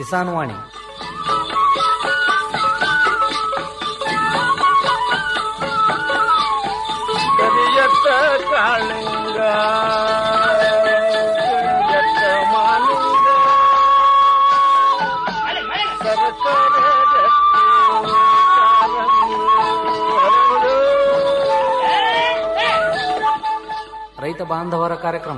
ಕಿಸಾನ್ ವಾಣಿ ಕರಿಯತ್ತ ಕಾಳಿಂಗ ಕರಿಯತ್ತ ಮಾಲಿಂಗ ಸರಸರ ರಕ್ತಿ ಕಾಲಂಗಿ ಹರಡು. ರೈತ ಬಾಂಧವರ ಕಾರ್ಯಕ್ರಮ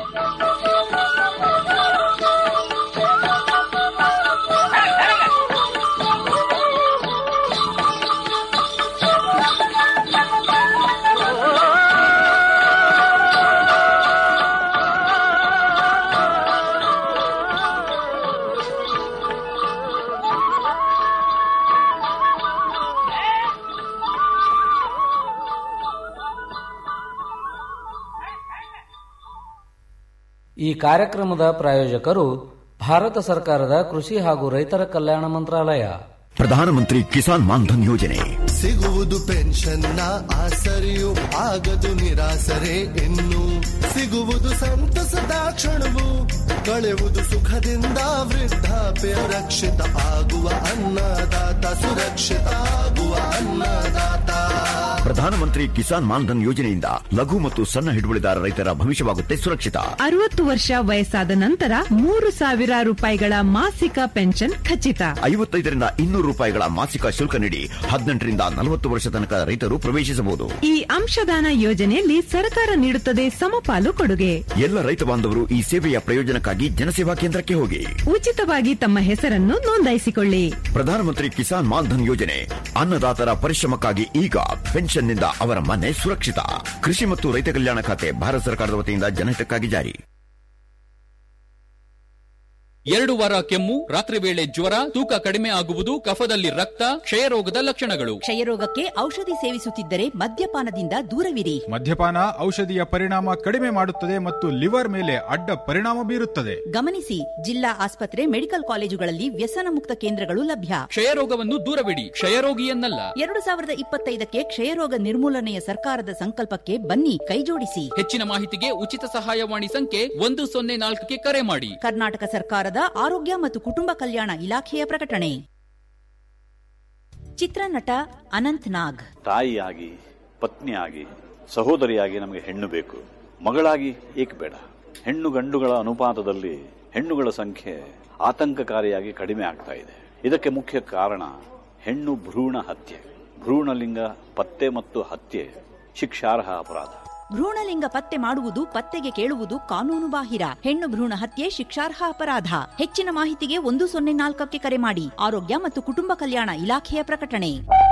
ಈ ಕಾರ್ಯಕ್ರಮದ ಪ್ರಾಯೋಜಕರು ಭಾರತ ಸರ್ಕಾರದ ಕೃಷಿ ಹಾಗೂ ರೈತರ ಕಲ್ಯಾಣ ಮಂತ್ರಾಲಯ ಪ್ರಧಾನಮಂತ್ರಿ ಕಿಸಾನ್ ಮಾನ್ಧನ್ ಯೋಜನೆ ಸಿಗುವುದು ಪೆನ್ಷನ್ನ ಆಸರೆಯು ಆಗದು ನಿರಾಸರೆ ಇನ್ನು ಸಿಗುವುದು ಸಂತಸದ ಕ್ಷಣವು ಕಳೆಯುವುದು ಸುಖದಿಂದ ವೃದ್ಧಾಪ್ಯ ರಕ್ಷಿತ ಆಗುವ ಅನ್ನದಾತ ಸುರಕ್ಷಿತ ಆಗುವ ಅನ್ನದಾತ ಪ್ರಧಾನಮಂತ್ರಿ ಕಿಸಾನ್ ಮಾನ್ಧನ್ ಯೋಜನೆಯಿಂದ ಲಘು ಮತ್ತು ಸಣ್ಣ ಹಿಡುವಳಿದಾರ ರೈತರ ಭವಿಷ್ಯವಾಗುತ್ತೆ ಸುರಕ್ಷಿತ ಅರವತ್ತು ವರ್ಷ ವಯಸ್ಸಾದ ನಂತರ ಮೂರು ಸಾವಿರ ರೂಪಾಯಿಗಳ ಮಾಸಿಕ ಪೆನ್ಷನ್ ಖಚಿತ ಐವತ್ತೈದರಿಂದ ಇನ್ನೂರು ರೂಪಾಯಿಗಳ ಮಾಸಿಕ ಶುಲ್ಕ ನೀಡಿ ಹದಿನೆಂಟರಿಂದ ನಲವತ್ತು ವರ್ಷ ತನಕ ರೈತರು ಪ್ರವೇಶಿಸಬಹುದು ಈ ಅಂಶದಾನ ಯೋಜನೆಯಲ್ಲಿ ಸರ್ಕಾರ ನೀಡುತ್ತದೆ ಸಮಪಾಲು ಕೊಡುಗೆ ಎಲ್ಲ ರೈತ ಬಾಂಧವರು ಈ ಸೇವೆಯ ಪ್ರಯೋಜನಕ್ಕಾಗಿ ಜನಸೇವಾ ಕೇಂದ್ರಕ್ಕೆ ಹೋಗಿ ಉಚಿತವಾಗಿ ತಮ್ಮ ಹೆಸರನ್ನು ನೋಂದಾಯಿಸಿಕೊಳ್ಳಿ ಪ್ರಧಾನಮಂತ್ರಿ ಕಿಸಾನ್ ಮಾನ್ಧನ್ ಯೋಜನೆ ಅನ್ನದಾತರ ಪರಿಶ್ರಮಕ್ಕಾಗಿ ಈಗ ಪೆನ್ಷನ್ನಿಂದ ಅವರ ಮನೆ ಸುರಕ್ಷಿತ ಕೃಷಿ ಮತ್ತು ರೈತ ಕಲ್ಯಾಣ ಖಾತೆ ಭಾರತ ಸರ್ಕಾರದ ವತಿಯಿಂದ ಜನಹಿತಕ್ಕಾಗಿ ಜಾರಿ ಎರಡು ವಾರ ಕೆಮ್ಮು ರಾತ್ರಿ ವೇಳೆ ಜ್ವರ ತೂಕ ಕಡಿಮೆ ಆಗುವುದು ಕಫದಲ್ಲಿ ರಕ್ತ ಕ್ಷಯರೋಗದ ಲಕ್ಷಣಗಳು ಕ್ಷಯರೋಗಕ್ಕೆ ಔಷಧಿ ಸೇವಿಸುತ್ತಿದ್ದರೆ ಮದ್ಯಪಾನದಿಂದ ದೂರವಿರಿ ಮದ್ಯಪಾನ ಔಷಧಿಯ ಪರಿಣಾಮ ಕಡಿಮೆ ಮಾಡುತ್ತದೆ ಮತ್ತು ಲಿವರ್ ಮೇಲೆ ಅಡ್ಡ ಪರಿಣಾಮ ಬೀರುತ್ತದೆ ಗಮನಿಸಿ ಜಿಲ್ಲಾ ಆಸ್ಪತ್ರೆ ಮೆಡಿಕಲ್ ಕಾಲೇಜುಗಳಲ್ಲಿ ವ್ಯಸನ ಮುಕ್ತ ಕೇಂದ್ರಗಳು ಲಭ್ಯ ಕ್ಷಯರೋಗವನ್ನು ದೂರವಿಡಿ ಕ್ಷಯರೋಗಿಯನ್ನಲ್ಲ ಎರಡು ಸಾವಿರದ ಇಪ್ಪತ್ತೈದಕ್ಕೆ ಕ್ಷಯರೋಗ ನಿರ್ಮೂಲನೆಯ ಸರ್ಕಾರದ ಸಂಕಲ್ಪಕ್ಕೆ ಬನ್ನಿ ಕೈಜೋಡಿಸಿ ಹೆಚ್ಚಿನ ಮಾಹಿತಿಗೆ ಉಚಿತ ಸಹಾಯವಾಣಿ ಸಂಖ್ಯೆ ಒಂದು ಸೊನ್ನೆ ನಾಲ್ಕಕ್ಕೆ ಕರೆ ಮಾಡಿ ಕರ್ನಾಟಕ ಸರ್ಕಾರದ ಆರೋಗ್ಯ ಮತ್ತು ಕುಟುಂಬ ಕಲ್ಯಾಣ ಇಲಾಖೆಯ ಪ್ರಕಟಣೆ ಚಿತ್ರನಟ ಅನಂತ್ ನಾಗ್ ತಾಯಿಯಾಗಿ ಪತ್ನಿಯಾಗಿ ಸಹೋದರಿಯಾಗಿ ನಮಗೆ ಹೆಣ್ಣು ಬೇಕು ಮಗಳಾಗಿ ಏಕೆ ಬೇಡ ಹೆಣ್ಣು ಗಂಡುಗಳ ಅನುಪಾತದಲ್ಲಿ ಹೆಣ್ಣುಗಳ ಸಂಖ್ಯೆ ಆತಂಕಕಾರಿಯಾಗಿ ಕಡಿಮೆ ಆಗ್ತಾ ಇದೆ ಇದಕ್ಕೆ ಮುಖ್ಯ ಕಾರಣ ಹೆಣ್ಣು ಭ್ರೂಣ ಹತ್ಯೆ ಭ್ರೂಣಲಿಂಗ ಪತ್ತೆ ಮತ್ತು ಹತ್ಯೆ ಶಿಕ್ಷಾರ್ಹ ಅಪರಾಧ ಭ್ರೂಣಲಿಂಗ ಪತ್ತೆ ಮಾಡುವುದು ಪತ್ತೆಗೆ ಕೇಳುವುದು ಕಾನೂನು ಬಾಹಿರ ಹೆಣ್ಣು ಭ್ರೂಣ ಹತ್ಯೆ ಶಿಕ್ಷಾರ್ಹ ಅಪರಾಧ ಹೆಚ್ಚಿನ ಮಾಹಿತಿಗೆ ಒಂದು ಸೊನ್ನೆ ನಾಲ್ಕಕ್ಕೆ ಕರೆ ಮಾಡಿ ಆರೋಗ್ಯ ಮತ್ತು ಕುಟುಂಬ ಕಲ್ಯಾಣ ಇಲಾಖೆಯ ಪ್ರಕಟಣೆ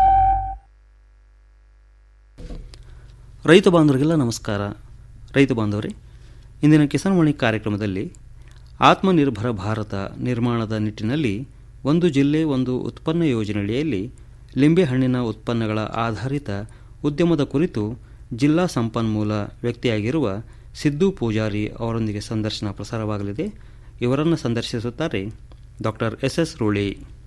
ರೈತ ಬಾಂಧವರಿಗೆಲ್ಲ ನಮಸ್ಕಾರ ರೈತ ಬಾಂಧವರೇ ಇಂದಿನ ಕಿಸಾನ್ ವಾಣಿ ಕಾರ್ಯಕ್ರಮದಲ್ಲಿ ಆತ್ಮನಿರ್ಭರ ಭಾರತ ನಿರ್ಮಾಣದ ನಿಟ್ಟಿನಲ್ಲಿ ಒಂದು ಜಿಲ್ಲೆ ಒಂದು ಉತ್ಪನ್ನ ಯೋಜನೆಯಡಿಯಲ್ಲಿ ಲಿಂಬೆಹಣ್ಣಿನ ಉತ್ಪನ್ನಗಳ ಆಧಾರಿತ ಉದ್ಯಮದ ಕುರಿತು ಜಿಲ್ಲಾ ಸಂಪನ್ಮೂಲ ವ್ಯಕ್ತಿಯಾಗಿರುವ ಸಿದ್ದು ಪೂಜಾರಿ ಅವರೊಂದಿಗೆ ಸಂದರ್ಶನ ಪ್ರಸಾರವಾಗಲಿದೆ ಇವರನ್ನು ಸಂದರ್ಶಿಸುತ್ತಾರೆ ಡಾಕ್ಟರ್ ಎಸ್ ಎಸ್ ರೂಳಿ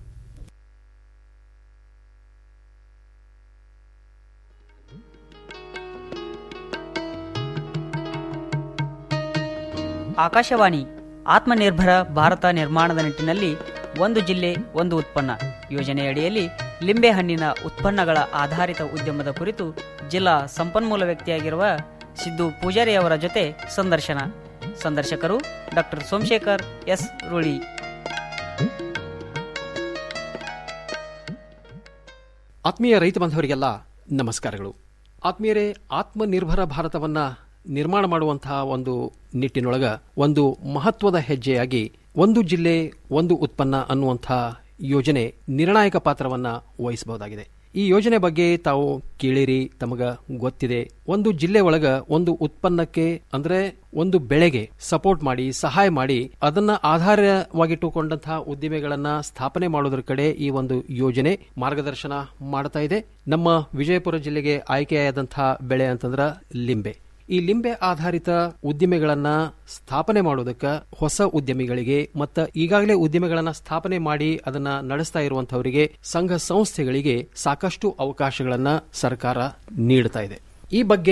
ಆಕಾಶವಾಣಿ ಆತ್ಮನಿರ್ಭರ ಭಾರತ ನಿರ್ಮಾಣದ ನಿಟ್ಟಿನಲ್ಲಿ ಒಂದು ಜಿಲ್ಲೆ ಒಂದು ಉತ್ಪನ್ನ ಯೋಜನೆಯಡಿಯಲ್ಲಿ ಲಿಂಬೆಹಣ್ಣಿನ ಉತ್ಪನ್ನಗಳ ಆಧಾರಿತ ಉದ್ಯಮದ ಕುರಿತು ಜಿಲ್ಲಾ ಸಂಪನ್ಮೂಲ ವ್ಯಕ್ತಿಯಾಗಿರುವ ಸಿದ್ದು ಪೂಜಾರಿ ಅವರ ಜೊತೆ ಸಂದರ್ಶನ ಸಂದರ್ಶಕರು ಡಾಕ್ಟರ್ ಸೋಮಶೇಖರ್ ಎಸ್ ರೂಳಿ ಆತ್ಮೀಯ ರೈತ ಬಾಂಧವರಿಗೆಲ್ಲ ನಮಸ್ಕಾರಗಳು ಆತ್ಮೀಯರೇ ಆತ್ಮನಿರ್ಭರ ಭಾರತವನ್ನ ನಿರ್ಮಾಣ ಮಾಡುವಂತಹ ಒಂದು ನಿಟ್ಟಿನೊಳಗ ಒಂದು ಮಹತ್ವದ ಹೆಜ್ಜೆಯಾಗಿ ಒಂದು ಜಿಲ್ಲೆ ಒಂದು ಉತ್ಪನ್ನ ಅನ್ನುವಂಥ ಯೋಜನೆ ನಿರ್ಣಾಯಕ ಪಾತ್ರವನ್ನ ವಹಿಸಬಹುದಾಗಿದೆ ಈ ಯೋಜನೆ ಬಗ್ಗೆ ತಾವು ಕೇಳಿರಿ ತಮಗ ಗೊತ್ತಿದೆ ಒಂದು ಜಿಲ್ಲೆ ಒಳಗ ಒಂದು ಉತ್ಪನ್ನಕ್ಕೆ ಅಂದ್ರೆ ಒಂದು ಬೆಳೆಗೆ ಸಪೋರ್ಟ್ ಮಾಡಿ ಸಹಾಯ ಮಾಡಿ ಅದನ್ನ ಆಧಾರವಾಗಿಟ್ಟುಕೊಂಡಂತಹ ಉದ್ದಿಮೆಗಳನ್ನ ಸ್ಥಾಪನೆ ಮಾಡೋದ್ರ ಕಡೆ ಈ ಒಂದು ಯೋಜನೆ ಮಾರ್ಗದರ್ಶನ ಮಾಡ್ತಾ ಇದೆ ನಮ್ಮ ವಿಜಯಪುರ ಜಿಲ್ಲೆಗೆ ಆಯ್ಕೆಯಾದಂತಹ ಬೆಳೆ ಅಂತಂದ್ರ ಲಿಂಬೆ ಈ ಲಿಂಬೆ ಆಧಾರಿತ ಉದ್ದಿಮೆಗಳನ್ನ ಸ್ಥಾಪನೆ ಮಾಡೋದಕ್ಕೆ ಹೊಸ ಉದ್ಯಮಿಗಳಿಗೆ ಮತ್ತು ಈಗಾಗಲೇ ಉದ್ಯಮಿಗಳನ್ನ ಸ್ಥಾಪನೆ ಮಾಡಿ ಅದನ್ನ ನಡೆಸ್ತಾ ಇರುವಂತವರಿಗೆ ಸಂಘ ಸಂಸ್ಥೆಗಳಿಗೆ ಸಾಕಷ್ಟು ಅವಕಾಶಗಳನ್ನ ಸರ್ಕಾರ ನೀಡ್ತಾ ಇದೆ ಈ ಬಗ್ಗೆ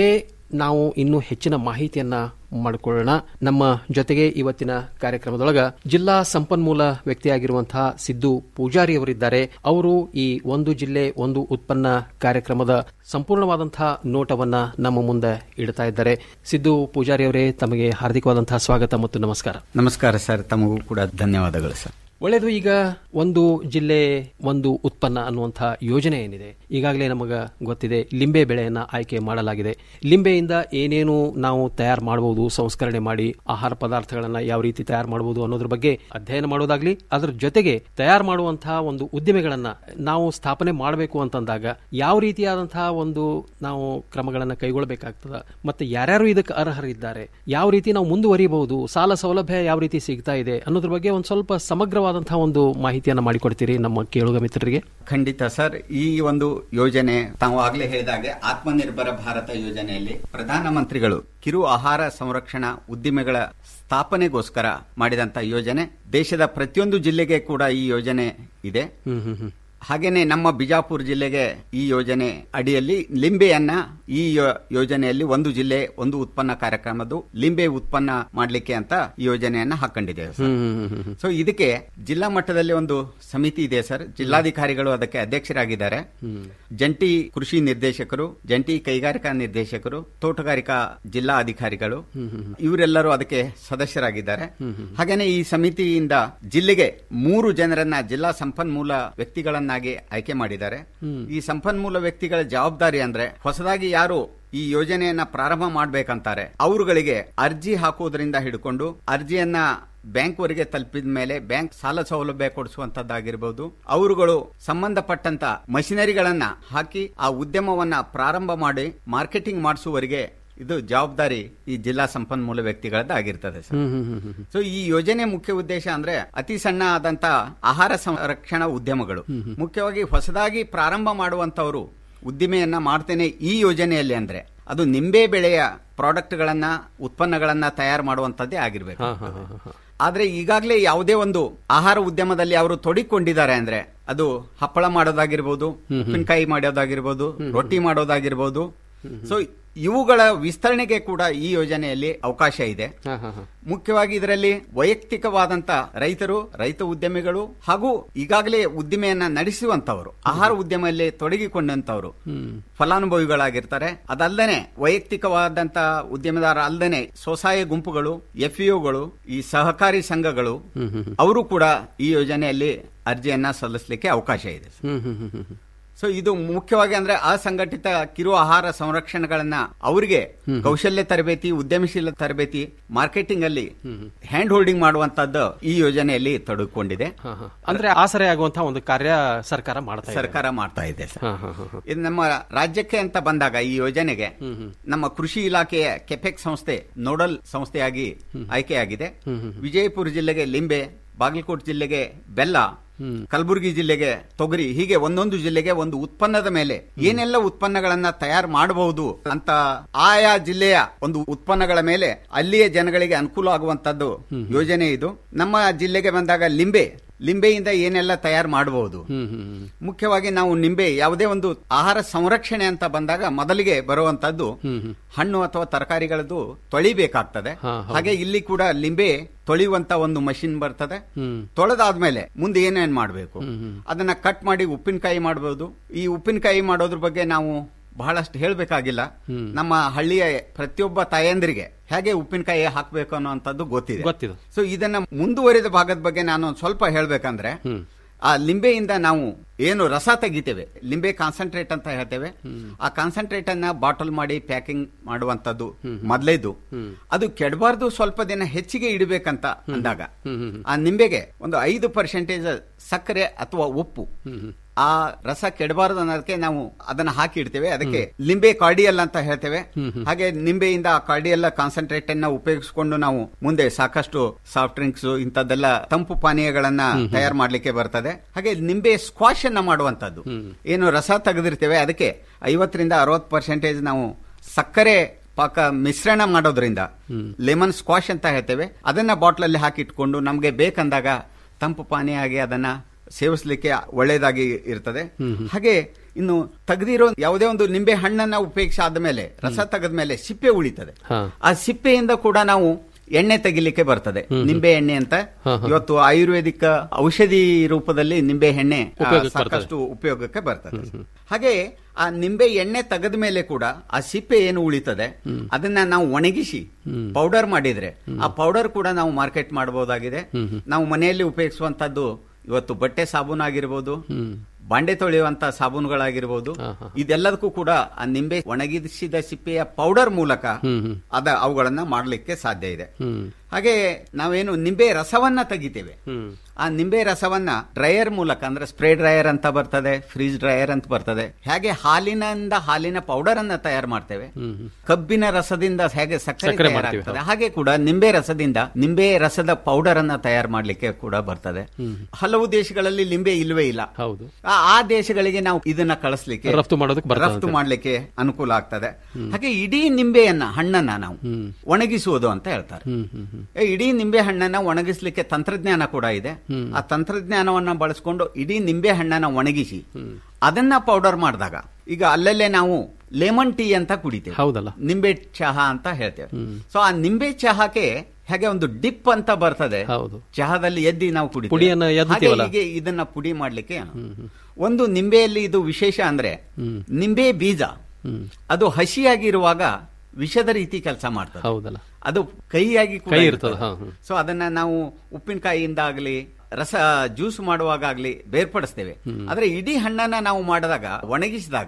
ನಾವು ಇನ್ನೂ ಹೆಚ್ಚಿನ ಮಾಹಿತಿಯನ್ನ ಮಾಡಿಕೊಳ್ಳೋಣ ನಮ್ಮ ಜೊತೆಗೆ ಇವತ್ತಿನ ಕಾರ್ಯಕ್ರಮದೊಳಗ ಜಿಲ್ಲಾ ಸಂಪನ್ಮೂಲ ವ್ಯಕ್ತಿಯಾಗಿರುವಂತಹ ಸಿದ್ದು ಪೂಜಾರಿ ಅವರಿದ್ದಾರೆ ಅವರು ಈ ಒಂದು ಜಿಲ್ಲೆ ಒಂದು ಉತ್ಪನ್ನ ಕಾರ್ಯಕ್ರಮದ ಸಂಪೂರ್ಣವಾದಂತಹ ನೋಟವನ್ನ ನಮ್ಮ ಮುಂದೆ ಇಡ್ತಾ ಇದ್ದಾರೆ ಸಿದ್ದು ಪೂಜಾರಿ ಅವರೇ ತಮಗೆ ಹಾರ್ದಿಕವಾದಂತಹ ಸ್ವಾಗತ ಮತ್ತು ನಮಸ್ಕಾರ ನಮಸ್ಕಾರ ಸರ್ ತಮಗೂ ಕೂಡ ಧನ್ಯವಾದಗಳು ಸರ್ ಒಳ್ಳೆಯದು ಈಗ ಒಂದು ಜಿಲ್ಲೆ ಒಂದು ಉತ್ಪನ್ನ ಅನ್ನುವಂತಹ ಯೋಜನೆ ಏನಿದೆ ಈಗಾಗಲೇ ನಮಗ ಗೊತ್ತಿದೆ ಲಿಂಬೆ ಬೆಳೆಯನ್ನ ಆಯ್ಕೆ ಮಾಡಲಾಗಿದೆ ಲಿಂಬೆಯಿಂದ ಏನೇನು ನಾವು ತಯಾರು ಮಾಡಬಹುದು ಸಂಸ್ಕರಣೆ ಮಾಡಿ ಆಹಾರ ಪದಾರ್ಥಗಳನ್ನ ಯಾವ ರೀತಿ ತಯಾರು ಮಾಡಬಹುದು ಅನ್ನೋದ್ರ ಬಗ್ಗೆ ಅಧ್ಯಯನ ಮಾಡೋದಾಗ್ಲಿ ಅದರ ಜೊತೆಗೆ ತಯಾರು ಮಾಡುವಂತಹ ಒಂದು ಉದ್ದಿಮೆಗಳನ್ನ ನಾವು ಸ್ಥಾಪನೆ ಮಾಡಬೇಕು ಅಂತಂದಾಗ ಯಾವ ರೀತಿಯಾದಂತಹ ಒಂದು ನಾವು ಕ್ರಮಗಳನ್ನ ಕೈಗೊಳ್ಳಬೇಕಾಗ್ತದ ಮತ್ತೆ ಯಾರ್ಯಾರು ಇದಕ್ಕೆ ಅರ್ಹರಿದ್ದಾರೆ ಯಾವ ರೀತಿ ನಾವು ಮುಂದುವರಿಯಬಹುದು ಸಾಲ ಸೌಲಭ್ಯ ಯಾವ ರೀತಿ ಸಿಗ್ತಾ ಇದೆ ಅನ್ನೋದ್ರ ಬಗ್ಗೆ ಒಂದು ಸ್ವಲ್ಪ ಸಮಗ್ರವಾದಂತಹ ಒಂದು ಮಾಹಿತಿಯನ್ನ ಮಾಡಿಕೊಡ್ತೀರಿ ನಮ್ಮ ಕೇಳುಗ ಮಿತ್ರರಿಗೆ ಖಂಡಿತ ಸರ್ ಈ ಒಂದು ಯೋಜನೆ ತಾವು ಆಗ್ಲೇ ಹೇಳಿದಾಗೆ ಆತ್ಮನಿರ್ಭರ ಭಾರತ ಯೋಜನೆಯಲ್ಲಿ ಪ್ರಧಾನಮಂತ್ರಿಗಳು ಕಿರು ಆಹಾರ ಸಂರಕ್ಷಣಾ ಉದ್ದಿಮೆಗಳ ಸ್ಥಾಪನೆಗೋಸ್ಕರ ಮಾಡಿದಂತ ಯೋಜನೆ ದೇಶದ ಪ್ರತಿಯೊಂದು ಜಿಲ್ಲೆಗೆ ಕೂಡ ಈ ಯೋಜನೆ ಇದೆ ಹಾಗೇನೆ ನಮ್ಮ ಬಿಜಾಪುರ ಜಿಲ್ಲೆಗೆ ಈ ಯೋಜನೆ ಅಡಿಯಲ್ಲಿ ಲಿಂಬೆಯನ್ನ ಈ ಯೋ- ಯೋಜನೆಯಲ್ಲಿ ಒಂದು ಜಿಲ್ಲೆ ಒಂದು ಉತ್ಪನ್ನ ಕಾರ್ಯಕ್ರಮದ್ದು ಲಿಂಬೆ ಉತ್ಪನ್ನ ಮಾಡ್ಲಿಕ್ಕೆ ಅಂತ ಈ ಯೋಜನೆಯನ್ನ ಹಾಕೊಂಡಿದ್ದೇವೆ ಸರ್. ಸೊ ಇದಕ್ಕೆ ಜಿಲ್ಲಾ ಮಟ್ಟದಲ್ಲಿ ಒಂದು ಸಮಿತಿ ಇದೆ ಸರ್ ಜಿಲ್ಲಾಧಿಕಾರಿಗಳು ಅದಕ್ಕೆ ಅಧ್ಯಕ್ಷರಾಗಿದ್ದಾರೆ ಜಂಟಿ ಕೃಷಿ ನಿರ್ದೇಶಕರು ಜಂಟಿ ಕೈಗಾರಿಕಾ ನಿರ್ದೇಶಕರು ತೋಟಗಾರಿಕಾ ಜಿಲ್ಲಾ ಅಧಿಕಾರಿಗಳು ಇವರೆಲ್ಲರೂ ಅದಕ್ಕೆ ಸದಸ್ಯರಾಗಿದ್ದಾರೆ ಹಾಗೇನೆ ಈ ಸಮಿತಿಯಿಂದ ಜಿಲ್ಲೆಗೆ ಮೂರು ಜನರನ್ನ ಜಿಲ್ಲಾ ಸಂಪನ್ಮೂಲ ವ್ಯಕ್ತಿಗಳನ್ನಾಗಿ ಆಯ್ಕೆ ಮಾಡಿದ್ದಾರೆ ಈ ಸಂಪನ್ಮೂಲ ವ್ಯಕ್ತಿಗಳ ಜವಾಬ್ದಾರಿ ಅಂದ್ರೆ ಹೊಸದಾಗಿ ಯಾರು ಈ ಯೋಜನೆಯನ್ನ ಪ್ರಾರಂಭ ಮಾಡ್ಬೇಕಂತಾರೆ ಅವರುಗಳಿಗೆ ಅರ್ಜಿ ಹಾಕುವುದರಿಂದ ಹಿಡ್ಕೊಂಡು ಅರ್ಜಿಯನ್ನ ಬ್ಯಾಂಕ್ ವರೆಗೆ ತಲುಪಿದ ಮೇಲೆ ಬ್ಯಾಂಕ್ ಸಾಲ ಸೌಲಭ್ಯ ಕೊಡಿಸುವಂತದ್ದಾಗಿರ್ಬೋದು ಅವರುಗಳು ಸಂಬಂಧಪಟ್ಟಂತ ಮಷಿನರಿಗಳನ್ನ ಹಾಕಿ ಆ ಉದ್ಯಮವನ್ನ ಪ್ರಾರಂಭ ಮಾಡಿ ಮಾರ್ಕೆಟಿಂಗ್ ಮಾಡಿಸುವವರೆಗೆ ಇದು ಜವಾಬ್ದಾರಿ ಈ ಜಿಲ್ಲಾ ಸಂಪನ್ಮೂಲ ವ್ಯಕ್ತಿಗಳದ್ದಾಗಿರ್ತದೆ ಸರ್ ಸೊ ಈ ಯೋಜನೆ ಮುಖ್ಯ ಉದ್ದೇಶ ಅಂದ್ರೆ ಅತಿ ಸಣ್ಣ ಆದಂತ ಆಹಾರ ಸಂರಕ್ಷಣಾ ಉದ್ಯಮಗಳು ಮುಖ್ಯವಾಗಿ ಹೊಸದಾಗಿ ಪ್ರಾರಂಭ ಮಾಡುವಂತವರು ಉದ್ದಿಮೆಯನ್ನ ಮಾಡ್ತೇನೆ ಈ ಯೋಜನೆಯಲ್ಲಿ ಅಂದ್ರೆ ಅದು ನಿಂಬೆ ಬೆಳೆಯ ಪ್ರಾಡಕ್ಟ್ಗಳನ್ನ ಉತ್ಪನ್ನಗಳನ್ನ ತಯಾರು ಮಾಡುವಂತದ್ದೇ ಆಗಿರ್ಬೇಕು ಆದ್ರೆ ಈಗಾಗಲೇ ಯಾವುದೇ ಒಂದು ಆಹಾರ ಉದ್ಯಮದಲ್ಲಿ ಅವರು ತೊಡಿಕೊಂಡಿದ್ದಾರೆ ಅಂದ್ರೆ ಅದು ಹಪ್ಪಳ ಮಾಡೋದಾಗಿರ್ಬೋದು ಉಪ್ಪಿನಕಾಯಿ ಮಾಡೋದಾಗಿರ್ಬೋದು ರೊಟ್ಟಿ ಮಾಡೋದಾಗಿರ್ಬೋದು ಸೊ ಇವುಗಳ ವಿಸ್ತರಣೆಗೆ ಕೂಡ ಈ ಯೋಜನೆಯಲ್ಲಿ ಅವಕಾಶ ಇದೆ ಮುಖ್ಯವಾಗಿ ಇದರಲ್ಲಿ ವೈಯಕ್ತಿಕವಾದಂತ ರೈತರು ರೈತ ಉದ್ಯಮಿಗಳು ಹಾಗೂ ಈಗಾಗಲೇ ಉದ್ದಿಮೆಯನ್ನ ನಡೆಸುವಂತವರು ಆಹಾರ ಉದ್ಯಮದಲ್ಲಿ ತೊಡಗಿಕೊಂಡಂತವರು ಫಲಾನುಭವಿಗಳಾಗಿರ್ತಾರೆ ಅದಲ್ಲದೆ ವೈಯಕ್ತಿಕವಾದಂತ ಉದ್ಯಮದಾರ ಅಲ್ಲದೆ ಸ್ವಸಹಾಯ ಗುಂಪುಗಳು ಎಫ್ಇಒಗಳು ಈ ಸಹಕಾರಿ ಸಂಘಗಳು ಅವರು ಕೂಡ ಈ ಯೋಜನೆಯಲ್ಲಿ ಅರ್ಜಿಯನ್ನ ಸಲ್ಲಿಸಲಿಕ್ಕೆ ಅವಕಾಶ ಇದೆ ಸೊ ಇದು ಮುಖ್ಯವಾಗಿ ಅಂದ್ರೆ ಅಸಂಘಟಿತ ಕಿರು ಆಹಾರ ಸಂರಕ್ಷಣೆಗಳನ್ನ ಅವರಿಗೆ ಕೌಶಲ್ಯ ತರಬೇತಿ ಉದ್ಯಮಶೀಲ ತರಬೇತಿ ಮಾರ್ಕೆಟಿಂಗ್ ಅಲ್ಲಿ ಹ್ಯಾಂಡ್ ಹೋಲ್ಡಿಂಗ್ ಮಾಡುವಂತದ್ದು ಈ ಯೋಜನೆಯಲ್ಲಿ ತೊಡಗಿಕೊಂಡಿದೆ ಅಂದ್ರೆ ಆಸರೆ ಆಗುವಂತಹ ಒಂದು ಕಾರ್ಯ ಸರ್ಕಾರ ಮಾಡ್ತಾ ಇದೆ. ಸರ್ಕಾರ ಮಾಡ್ತಾ ಇದೆ ಸರ್. ಹಾ, ಹಾ, ಹಾ, ಹಾ. ಇದು ನಮ್ಮ ರಾಜ್ಯಕ್ಕೆ ಅಂತ ಬಂದಾಗ ಈ ಯೋಜನೆಗೆ ನಮ್ಮ ಕೃಷಿ ಇಲಾಖೆಯ ಕೆಪೆಕ್ ಸಂಸ್ಥೆ ನೋಡಲ್ ಸಂಸ್ಥೆಯಾಗಿ ಆಯ್ಕೆಯಾಗಿದೆ ವಿಜಯಪುರ ಜಿಲ್ಲೆಗೆ ಲಿಂಬೆ ಬಾಗಲಕೋಟೆ ಜಿಲ್ಲೆಗೆ ಬೆಲ್ಲ ಕಲಬುರಗಿ ಜಿಲ್ಲೆಗೆ ತೊಗರಿ ಹೀಗೆ ಒಂದೊಂದು ಜಿಲ್ಲೆಗೆ ಒಂದು ಉತ್ಪನ್ನದ ಮೇಲೆ ಏನೆಲ್ಲ ಉತ್ಪನ್ನಗಳನ್ನ ತಯಾರು ಮಾಡಬಹುದು ಅಂತ ಆಯಾ ಜಿಲ್ಲೆಯ ಒಂದು ಉತ್ಪನ್ನಗಳ ಮೇಲೆ ಅಲ್ಲಿಯ ಜನಗಳಿಗೆ ಅನುಕೂಲ ಆಗುವಂತದ್ದು ಯೋಜನೆ ಇದು ನಮ್ಮ ಜಿಲ್ಲೆಗೆ ಬಂದಾಗ ಲಿಂಬೆ ಲಿಂಬೆಯಿಂದ ಏನೆಲ್ಲ ತಯಾರು ಮಾಡಬಹುದು ಮುಖ್ಯವಾಗಿ ನಾವು ನಿಂಬೆ ಯಾವುದೇ ಒಂದು ಆಹಾರ ಸಂರಕ್ಷಣೆ ಅಂತ ಬಂದಾಗ ಮೊದಲಿಗೆ ಬರುವಂತದ್ದು ಹಣ್ಣು ಅಥವಾ ತರಕಾರಿಗಳದ್ದು ತೊಳಿಬೇಕಾಗ್ತದೆ ಹಾಗೆ ಇಲ್ಲಿ ಕೂಡ ಲಿಂಬೆ ತೊಳೆಯುವಂತ ಒಂದು ಮಷಿನ್ ಬರ್ತದೆ ತೊಳೆದಾದ್ಮೇಲೆ ಮುಂದೆ ಏನೇನ್ ಮಾಡಬೇಕು ಅದನ್ನ ಕಟ್ ಮಾಡಿ ಉಪ್ಪಿನಕಾಯಿ ಮಾಡಬಹುದು ಈ ಉಪ್ಪಿನಕಾಯಿ ಮಾಡೋದ್ರ ಬಗ್ಗೆ ನಾವು ಬಹಳಷ್ಟು ಹೇಳಬೇಕಾಗಿಲ್ಲ ನಮ್ಮ ಹಳ್ಳಿಯ ಪ್ರತಿಯೊಬ್ಬ ತಾಯಂದ್ರಿಗೆ ಹೇಗೆ ಉಪ್ಪಿನಕಾಯಿ ಹಾಕಬೇಕು ಅನ್ನುವಂಥದ್ದು ಗೊತ್ತಿದೆ ಗೊತ್ತಿದೆ. ಸೊ ಇದನ್ನ ಮುಂದುವರಿದ ಭಾಗದ ಬಗ್ಗೆ ನಾನು ಒಂದ್ ಸ್ವಲ್ಪ ಹೇಳ್ಬೇಕಂದ್ರೆ ಆ ಲಿಂಬೆಯಿಂದ ನಾವು ಏನು ರಸ ತೆಗಿತೇವೆ ಲಿಂಬೆ ಕಾನ್ಸಂಟ್ರೇಟ್ ಅಂತ ಹೇಳ್ತೇವೆ ಆ ಕಾನ್ಸಂಟ್ರೇಟ್ ಅನ್ನ ಬಾಟಲ್ ಮಾಡಿ ಪ್ಯಾಕಿಂಗ್ ಮಾಡುವಂತದ್ದು ಮೊದಲೇದು ಅದು ಕೆಡಬಾರ್ದು ಸ್ವಲ್ಪ ದಿನ ಹೆಚ್ಚಿಗೆ ಇಡಬೇಕಂತ ಅಂದಾಗ ಆ ನಿಂಬೆಗೆ ಒಂದು ಐದು ಪರ್ಸೆಂಟೇಜ್ ಸಕ್ಕರೆ ಅಥವಾ ಉಪ್ಪು ಆ ರಸ ಕೆಡಬಾರದು ಅನ್ನೋದಕ್ಕೆ ನಾವು ಅದನ್ನ ಹಾಕಿ ಇಡ್ತೇವೆ ಅದಕ್ಕೆ ಲಿಂಬೆ ಕಾರ್ಡಿಯಲ್ ಅಂತ ಹೇಳ್ತೇವೆ ಹಾಗೆ ನಿಂಬೆಯಿಂದ ಆ ಕಾರ್ಡಿಯಲ್ ಕಾನ್ಸಂಟ್ರೇಟ್ ಅನ್ನ ಉಪಯೋಗಿಸಿಕೊಂಡು ನಾವು ಮುಂದೆ ಸಾಕಷ್ಟು ಸಾಫ್ಟ್ ಡ್ರಿಂಕ್ಸ್ ಇಂಥದ್ದೆಲ್ಲ ತಂಪು ಪಾನೀಯಗಳನ್ನ ತಯಾರು ಮಾಡ್ಲಿಕ್ಕೆ ಬರ್ತದೆ ಹಾಗೆ ನಿಂಬೆ ಸ್ಕ್ವಾಶ್ ಅನ್ನ ಮಾಡುವಂತದ್ದು ಏನು ರಸ ತೆಗೆದಿರ್ತೇವೆ ಅದಕ್ಕೆ ಐವತ್ತರಿಂದ ಅರವತ್ತು ಪರ್ಸೆಂಟೇಜ್ ನಾವು ಸಕ್ಕರೆ ಪಾಕ ಮಿಶ್ರಣ ಮಾಡೋದ್ರಿಂದ ಲೆಮನ್ ಸ್ಕ್ವಾಶ್ ಅಂತ ಹೇಳ್ತೇವೆ ಅದನ್ನ ಬಾಟ್ಲಲ್ಲಿ ಹಾಕಿಟ್ಕೊಂಡು ನಮ್ಗೆ ಬೇಕಂದಾಗ ತಂಪು ಪಾನೀಯ ಆಗಿ ಅದನ್ನ ಸೇವಿಸಲಿಕ್ಕೆ ಒಳ್ಳೆಯದಾಗಿ ಇರ್ತದೆ ಹಾಗೆ ಇನ್ನು ತೆಗೆದಿರೋ ಯಾವುದೇ ಒಂದು ನಿಂಬೆ ಹಣ್ಣನ್ನ ಉಪಯೋಗಿಸಿ ಆದ್ಮೇಲೆ ರಸ ತೆಗೆದ ಮೇಲೆ ಸಿಪ್ಪೆ ಉಳಿತದೆ ಹಾ. ಆ ಸಿಪ್ಪೆಯಿಂದ ಕೂಡ ನಾವು ಎಣ್ಣೆ ತೆಗಿಲಿಕ್ಕೆ ಬರ್ತದೆ ನಿಂಬೆ ಎಣ್ಣೆ ಅಂತ ಹಾ, ಹಾ. ಇವತ್ತು ಆಯುರ್ವೇದಿಕ್ ಔಷಧಿ ರೂಪದಲ್ಲಿ ನಿಂಬೆ ಎಣ್ಣೆ ಆ, ಉಪಯೋಗಕ್ಕೆ ಸಾಕಷ್ಟು ಉಪಯೋಗಕ್ಕೆ ಬರ್ತದೆ ಹಾಗೆ ಆ ನಿಂಬೆ ಎಣ್ಣೆ ತೆಗೆದ ಮೇಲೆ ಕೂಡ ಆ ಸಿಪ್ಪೆ ಏನು ಉಳಿತದೆ ಅದನ್ನ ನಾವು ಒಣಗಿಸಿ ಪೌಡರ್ ಮಾಡಿದ್ರೆ ಆ ಪೌಡರ್ ಕೂಡ ನಾವು ಮಾರ್ಕೆಟ್ ಮಾಡಬಹುದಾಗಿದೆ ನಾವು ಮನೆಯಲ್ಲಿ ಉಪಯೋಗಿಸುವಂತದ್ದು ಇವತ್ತು ಬಟ್ಟೆ ಸಾಬೂನು ಆಗಿರ್ಬೋದು ಬಾಂಡೆ ತೊಳೆಯುವಂತ ಸಾಬೂನುಗಳಾಗಿರ್ಬೋದು ಇದೆಲ್ಲದಕ್ಕೂ ಕೂಡ ಆ ನಿಂಬೆ ಒಣಗಿಸಿದ ಸಿಪ್ಪೆಯ ಪೌಡರ್ ಮೂಲಕ ಅದ ಅವುಗಳನ್ನ ಮಾಡಲಿಕ್ಕೆ ಸಾಧ್ಯ ಇದೆ ಹಾಗೆ ನಾವೇನು ನಿಂಬೆ ರಸವನ್ನ ತೆಗಿತೇವೆ ಆ ನಿಂಬೆ ರಸವನ್ನ ಡ್ರೈಯರ್ ಮೂಲಕ ಅಂದ್ರೆ ಸ್ಪ್ರೇ ಡ್ರೈಯರ್ ಅಂತ ಬರ್ತದೆ ಫ್ರೀಜ್ ಡ್ರೈಯರ್ ಅಂತ ಬರ್ತದೆ ಹೇಗೆ ಹಾಲಿನಿಂದ ಹಾಲಿನ ಪೌಡರ್ ಅನ್ನ ತಯಾರು ಮಾಡ್ತೇವೆ ಕಬ್ಬಿನ ರಸದಿಂದ ಹೇಗೆ ಸಕ್ಕರೆ ಸಕ್ಕರೆ ತಯಾರಾಗ್ತದೆ ಮಾಡ್ತೀವಿ, ಹಾಗೆ ಕೂಡ ನಿಂಬೆ ರಸದಿಂದ ನಿಂಬೆ ರಸದ ಪೌಡರ್ ಅನ್ನ ತಯಾರು ಮಾಡ್ಲಿಕ್ಕೆ ಕೂಡ ಬರ್ತದೆ ಹಲವು ದೇಶಗಳಲ್ಲಿ ಲಿಂಬೆ ಇಲ್ವೇ ಇಲ್ಲ ಹೌದು ಆ- ಆ ದೇಶಗಳಿಗೆ ನಾವು ಇದನ್ನ ಕಳಿಸ್ಲಿಕ್ಕೆ ರಫ್ತು ಮಾಡೋದಕ್ಕೆ ಬರ್ತದೆ ರಫ್ತು ಅಂತ. ಮಾಡ್ಲಿಕ್ಕೆ ಅನುಕೂಲ ಆಗ್ತದೆ ಹಾಗೆ ಇಡೀ ನಿಂಬೆಯನ್ನ ಹಣ್ಣನ್ನ ನಾವು ಒಣಗಿಸುವುದು ಅಂತ ಹೇಳ್ತಾರೆ ಏ, ಇಡೀ ನಿಂಬೆ ಹಣ್ಣನ್ನ ಒಣಗಿಸ್ಲಿಕ್ಕೆ ತಂತ್ರಜ್ಞಾನ ಕೂಡ ಇದೆ ಆ ತಂತ್ರಜ್ಞಾನವನ್ನ ಬಳಸ್ಕೊಂಡು ಇಡೀ ನಿಂಬೆ ಹಣ್ಣನ್ನ ಒಣಗಿಸಿ ಅದನ್ನ ಪೌಡರ್ ಮಾಡಿದಾಗ ಈಗ ಅಲ್ಲಲ್ಲೇ ನಾವು ಲೆಮನ್ ಟೀ ಅಂತ ಕುಡಿತೇವೆ ಹೌದಲ್ಲ ನಿಂಬೆ ಚಹಾ ಅಂತ ಹೇಳ್ತೇವೆ ಸೊ ಆ ನಿಂಬೆ ಚಹಾಕ್ಕೆ ಹೇಗೆ ಒಂದು ಡಿಪ್ ಅಂತ ಬರ್ತದೆ ಹೌದು ಚಹಾದಲ್ಲಿ ಎದ್ದಿ ನಾವು ಕುಡಿತೇವೆ. ಪುಡಿಯನ್ನ ಹಾಗೆ ಎದ್ದುತ್ತೀವಲ್ಲ? ಹೀಗೆ ಇದನ್ನ ಪುಡಿ ಮಾಡ್ಲಿಕ್ಕೆ ಒಂದು ನಿಂಬೆಯಲ್ಲಿ ಇದು ವಿಶೇಷ ಅಂದ್ರೆ ನಿಂಬೆ ಬೀಜ ಅದು ಹಸಿಯಾಗಿರುವಾಗ ವಿಷದ ರೀತಿ ಕೆಲಸ ಮಾಡ್ತದೆ ಹೌದಲ್ಲ ಅದು ಕೈಯಾಗಿ ಕೂಡ ಕೈ ಇರ್ತದೆ. ಇರ್ತದೆ, ಹಾ, ಹಾ. ಸೊ ಅದನ್ನ ನಾವು ಉಪ್ಪಿನಕಾಯಿಯಿಂದ ಆಗ್ಲಿ ರಸ ಜ್ಯೂಸ್ ಮಾಡುವಾಗ ಆಗ್ಲಿ ಬೇರ್ಪಡಿಸ್ತೇವೆ ಆದ್ರೆ ಇಡೀ ಹಣ್ಣನ್ನ ನಾವು ಮಾಡಿದಾಗ ಒಣಗಿಸಿದಾಗ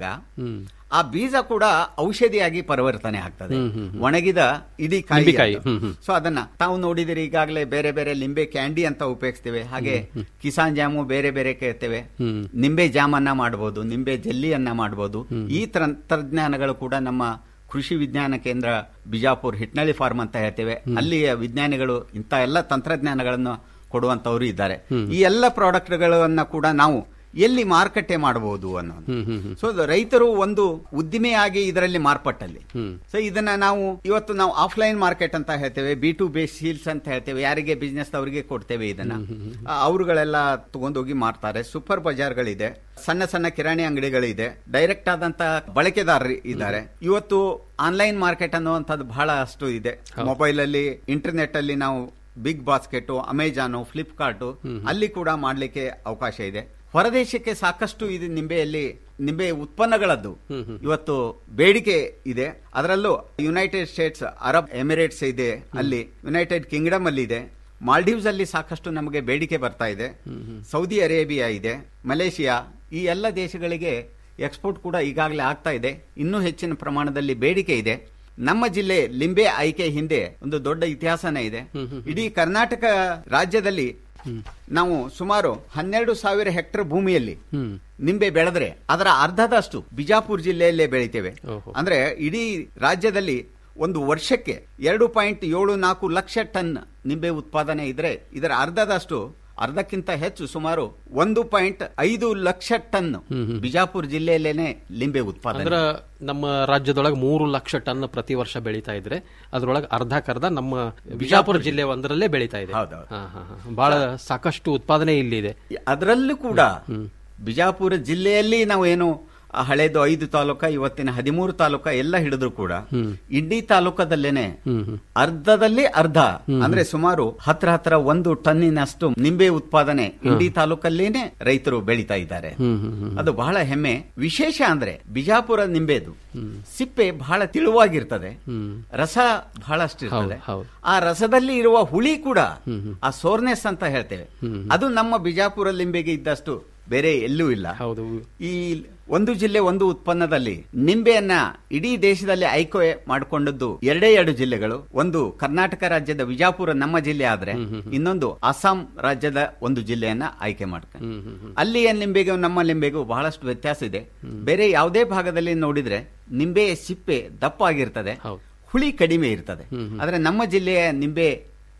ಆ ಬೀಜ ಕೂಡ ಔಷಧಿಯಾಗಿ ಪರಿವರ್ತನೆ ಆಗ್ತದೆ ಒಣಗಿದ ಇಡೀ ಕಾಯಿ ನಿಂಬೆಕಾಯಿ, ಅದು. ಹ್ಮ್, ಹ್ಮ್. ಸೊ ಅದನ್ನ ತಾವು ನೋಡಿದಿರಿ ಈಗಾಗಲೇ ಬೇರೆ ಬೇರೆ ಲಿಂಬೆ ಕ್ಯಾಂಡಿ ಅಂತ ಉಪಯೋಗಿಸ್ತೇವೆ ಹಾಗೆ ಕಿಸಾನ್ ಜಾಮು ಬೇರೆ ಬೇರೆ ಕೇಳ್ತೇವೆ ನಿಂಬೆ ಜಾಮನ್ನ ಮಾಡಬಹುದು ನಿಂಬೆ ಜೆಲ್ಲಿಯನ್ನ ಮಾಡಬಹುದು ಈ ತಂತ್ರಜ್ಞಾನಗಳು ಕೂಡ ನಮ್ಮ ಕೃಷಿ ವಿಜ್ಞಾನ ಕೇಂದ್ರ ಬಿಜಾಪುರ್ ಹಿಟ್ನಳ್ಳಿ ಫಾರ್ಮ್ ಅಂತ ಹೇಳ್ತೇವೆ ಅಲ್ಲಿಯ ವಿಜ್ಞಾನಿಗಳು ಇಂಥ ಎಲ್ಲ ತಂತ್ರಜ್ಞಾನಗಳನ್ನು ಕೊಡುವಂತವರು ಇದ್ದಾರೆ ಈ ಎಲ್ಲ ಪ್ರಾಡಕ್ಟ್ಗಳನ್ನ ಕೂಡ ನಾವು ಎಲ್ಲಿ ಮಾರುಕಟ್ಟೆ ಮಾಡಬಹುದು ಅನ್ನೋದು ಸೊ ಅದು ರೈತರು ಒಂದು ಉದ್ದಿಮೆಯಾಗಿ ಇದರಲ್ಲಿ ಮಾರ್ಪಟ್ಟಲ್ಲಿ ಸೊ ಇದನ್ನ ನಾವು ಇವತ್ತು ನಾವು ಆಫ್ಲೈನ್ ಮಾರ್ಕೆಟ್ ಅಂತ ಹೇಳ್ತೇವೆ ಬಿ ಟು ಬೇಸ್ ಸೀಲ್ಸ್ ಅಂತ ಹೇಳ್ತೇವೆ ಯಾರಿಗೆ ಬಿಸ್ನೆಸ್ ಅವರಿಗೆ ಕೊಡ್ತೇವೆ ಇದನ್ನ ಆ, ಅವರುಗಳೆಲ್ಲ ತಗೊಂಡೋಗಿ ಮಾರ್ತಾರೆ ಸೂಪರ್ ಬಜಾರ್ಗಳಿದೆ ಸಣ್ಣ ಸಣ್ಣ ಕಿರಾಣಿ ಅಂಗಡಿಗಳಿದೆ ಡೈರೆಕ್ಟ್ ಆದಂತ ಬಳಕೆದಾರರು ಇದ್ದಾರೆ ಇವತ್ತು ಆನ್ಲೈನ್ ಮಾರ್ಕೆಟ್ ಅನ್ನುವಂಥದ್ದು ಬಹಳ ಅಷ್ಟು ಇದೆ ಮೊಬೈಲ್ ಅಲ್ಲಿ ಇಂಟರ್ನೆಟ್ ಅಲ್ಲಿ ನಾವು ಬಿಗ್ ಬಾಸ್ಕೆಟ್ ಅಮೆಜಾನು ಫ್ಲಿಪ್ಕಾರ್ಟ್ ಅಲ್ಲಿ ಕೂಡ ಮಾಡ್ಲಿಕ್ಕೆ ಅವಕಾಶ ಇದೆ ಹೊರದೇಶಕ್ಕೆ ಸಾಕಷ್ಟು ಇದು ನಿಂಬೆಯಲ್ಲಿ ನಿಂಬೆ ಉತ್ಪನ್ನಗಳದ್ದು ಇವತ್ತು ಬೇಡಿಕೆ ಇದೆ ಅದರಲ್ಲೂ ಯುನೈಟೆಡ್ ಸ್ಟೇಟ್ಸ್ ಅರಬ್ ಎಮಿರೇಟ್ಸ್ ಇದೆ ಅಲ್ಲಿ ಯುನೈಟೆಡ್ ಕಿಂಗ್ಡಮ್ ಅಲ್ಲಿ ಇದೆ ಮಾಲ್ಡೀವ್ಸ್ ಅಲ್ಲಿ ಸಾಕಷ್ಟು ನಮಗೆ ಬೇಡಿಕೆ ಬರ್ತಾ ಇದೆ ಸೌದಿ ಅರೇಬಿಯಾ ಇದೆ ಮಲೇಷಿಯಾ ಈ ಎಲ್ಲ ದೇಶಗಳಿಗೆ ಎಕ್ಸ್ಪೋರ್ಟ್ ಕೂಡ ಈಗಾಗಲೇ ಆಗ್ತಾ ಇದೆ ಇನ್ನೂ ಹೆಚ್ಚಿನ ಪ್ರಮಾಣದಲ್ಲಿ ಬೇಡಿಕೆ ಇದೆ ನಮ್ಮ ಜಿಲ್ಲೆ ಲಿಂಬೆ ಆಯ್ಕೆ ಹಿಂದೆ ಒಂದು ದೊಡ್ಡ ಇತಿಹಾಸನೇ ಇದೆ ಇಡೀ ಕರ್ನಾಟಕ ರಾಜ್ಯದಲ್ಲಿ ನಾವು ಸುಮಾರು ಹನ್ನೆರಡು ಸಾವಿರ ಹೆಕ್ಟರ್ ಭೂಮಿಯಲ್ಲಿ ನಿಂಬೆ ಬೆಳೆದ್ರೆ ಅದರ ಅರ್ಧದಷ್ಟು ಬಿಜಾಪುರ ಜಿಲ್ಲೆಯಲ್ಲೇ ಬೆಳಿತೇವೆ ಅಂದ್ರೆ ಇಡೀ ರಾಜ್ಯದಲ್ಲಿ ಒಂದು ವರ್ಷಕ್ಕೆ ಎರಡು ಪಾಯಿಂಟ್ ಏಳು ನಾಲ್ಕು ಲಕ್ಷ ಟನ್ ನಿಂಬೆ ಉತ್ಪಾದನೆ ಇದ್ರೆ ಇದರ ಅರ್ಧದಷ್ಟು ಅರ್ಧಕ್ಕಿಂತ ಹೆಚ್ಚು ಸುಮಾರು ಒಂದು ಪಾಯಿಂಟ್ ಐದು ಲಕ್ಷ ಟನ್ ಬಿಜಾಪುರ ಜಿಲ್ಲೆಯಲ್ಲೇನೆ ಲಿಂಬೆ ಉತ್ಪಾದನೆ ಅಂದ್ರ ನಮ್ಮ ರಾಜ್ಯದೊಳಗೆ ಮೂರು ಲಕ್ಷ ಟನ್ ಪ್ರತಿ ವರ್ಷ ಬೆಳೀತಾ ಇದ್ರೆ ಅದ್ರೊಳಗೆ ಅರ್ಧಕ್ಕರ್ಧ ನಮ್ಮ ಬಿಜಾಪುರ ಜಿಲ್ಲೆ ಒಂದರಲ್ಲೇ ಬೆಳೀತಾ ಇದೆ ಹಾ, ಹಾ, ಹಾ. ಬಹಳ ಸಾಕಷ್ಟು ಉತ್ಪಾದನೆ ಇಲ್ಲಿದೆ ಅದರಲ್ಲೂ ಕೂಡ ಬಿಜಾಪುರ ಜಿಲ್ಲೆಯಲ್ಲಿ ನಾವು ಏನು ಆ ಹಳೇದು ಐದು ತಾಲೂಕ ಇವತ್ತಿನ ಹದಿಮೂರು ತಾಲೂಕ ಎಲ್ಲ ಹಿಡಿದ್ರು ಕೂಡ ಇಂಡಿ ತಾಲೂಕದಲ್ಲೇನೆ ಅರ್ಧದಲ್ಲಿ ಅರ್ಧ ಅಂದ್ರೆ ಸುಮಾರು ಹತ್ರ ಹತ್ರ ಒಂದು ಟನ್ನಿನಷ್ಟು ನಿಂಬೆ ಉತ್ಪಾದನೆ ಇಂಡಿ ತಾಲೂಕಲ್ಲೇನೆ ರೈತರು ಬೆಳೀತಾ ಇದ್ದಾರೆ ಅದು ಬಹಳ ಹೆಮ್ಮೆ ವಿಶೇಷ ಅಂದ್ರೆ ಬಿಜಾಪುರ ನಿಂಬೆದು ಸಿಪ್ಪೆ ಬಹಳ ತಿಳುವಾಗಿರ್ತದೆ ರಸ ಬಹಳಷ್ಟು ಇರ್ತದೆ ಆ ರಸದಲ್ಲಿ ಇರುವ ಹುಳಿ ಕೂಡ ಆ ಸೋರ್ನೆಸ್ ಅಂತ ಹೇಳ್ತೇವೆ ಅದು ನಮ್ಮ ಬಿಜಾಪುರ ಲಿಂಬೆಗೆ ಇದ್ದಷ್ಟು ಬೇರೆ ಎಲ್ಲೂ ಇಲ್ಲ ಹೌದು ಈ ಒಂದು ಜಿಲ್ಲೆ ಒಂದು ಉತ್ಪನ್ನದಲ್ಲಿ ನಿಂಬೆಯನ್ನ ಇಡೀ ದೇಶದಲ್ಲಿ ಆಯ್ಕೆ ಮಾಡಿಕೊಂಡದ್ದು ಎರಡೇ ಎರಡು ಜಿಲ್ಲೆಗಳು ಒಂದು ಕರ್ನಾಟಕ ರಾಜ್ಯದ ವಿಜಾಪುರ ನಮ್ಮ ಜಿಲ್ಲೆ ಆದ್ರೆ ಇನ್ನೊಂದು ಅಸ್ಸಾಂ ರಾಜ್ಯದ ಒಂದು ಜಿಲ್ಲೆಯನ್ನ ಆಯ್ಕೆ ಮಾಡ್ತಾರೆ ಅಲ್ಲಿಯ ನಿಂಬೆಗೂ ನಮ್ಮ ನಿಂಬೆಗೂ ಬಹಳಷ್ಟು ವ್ಯತ್ಯಾಸ ಇದೆ ಬೇರೆ ಯಾವುದೇ ಭಾಗದಲ್ಲಿ ನೋಡಿದ್ರೆ ನಿಂಬೆಯ ಸಿಪ್ಪೆ ದಪ್ಪ ಆಗಿರ್ತದೆ ಹುಳಿ ಕಡಿಮೆ ಇರ್ತದೆ ಆದ್ರೆ ನಮ್ಮ ಜಿಲ್ಲೆಯ ನಿಂಬೆ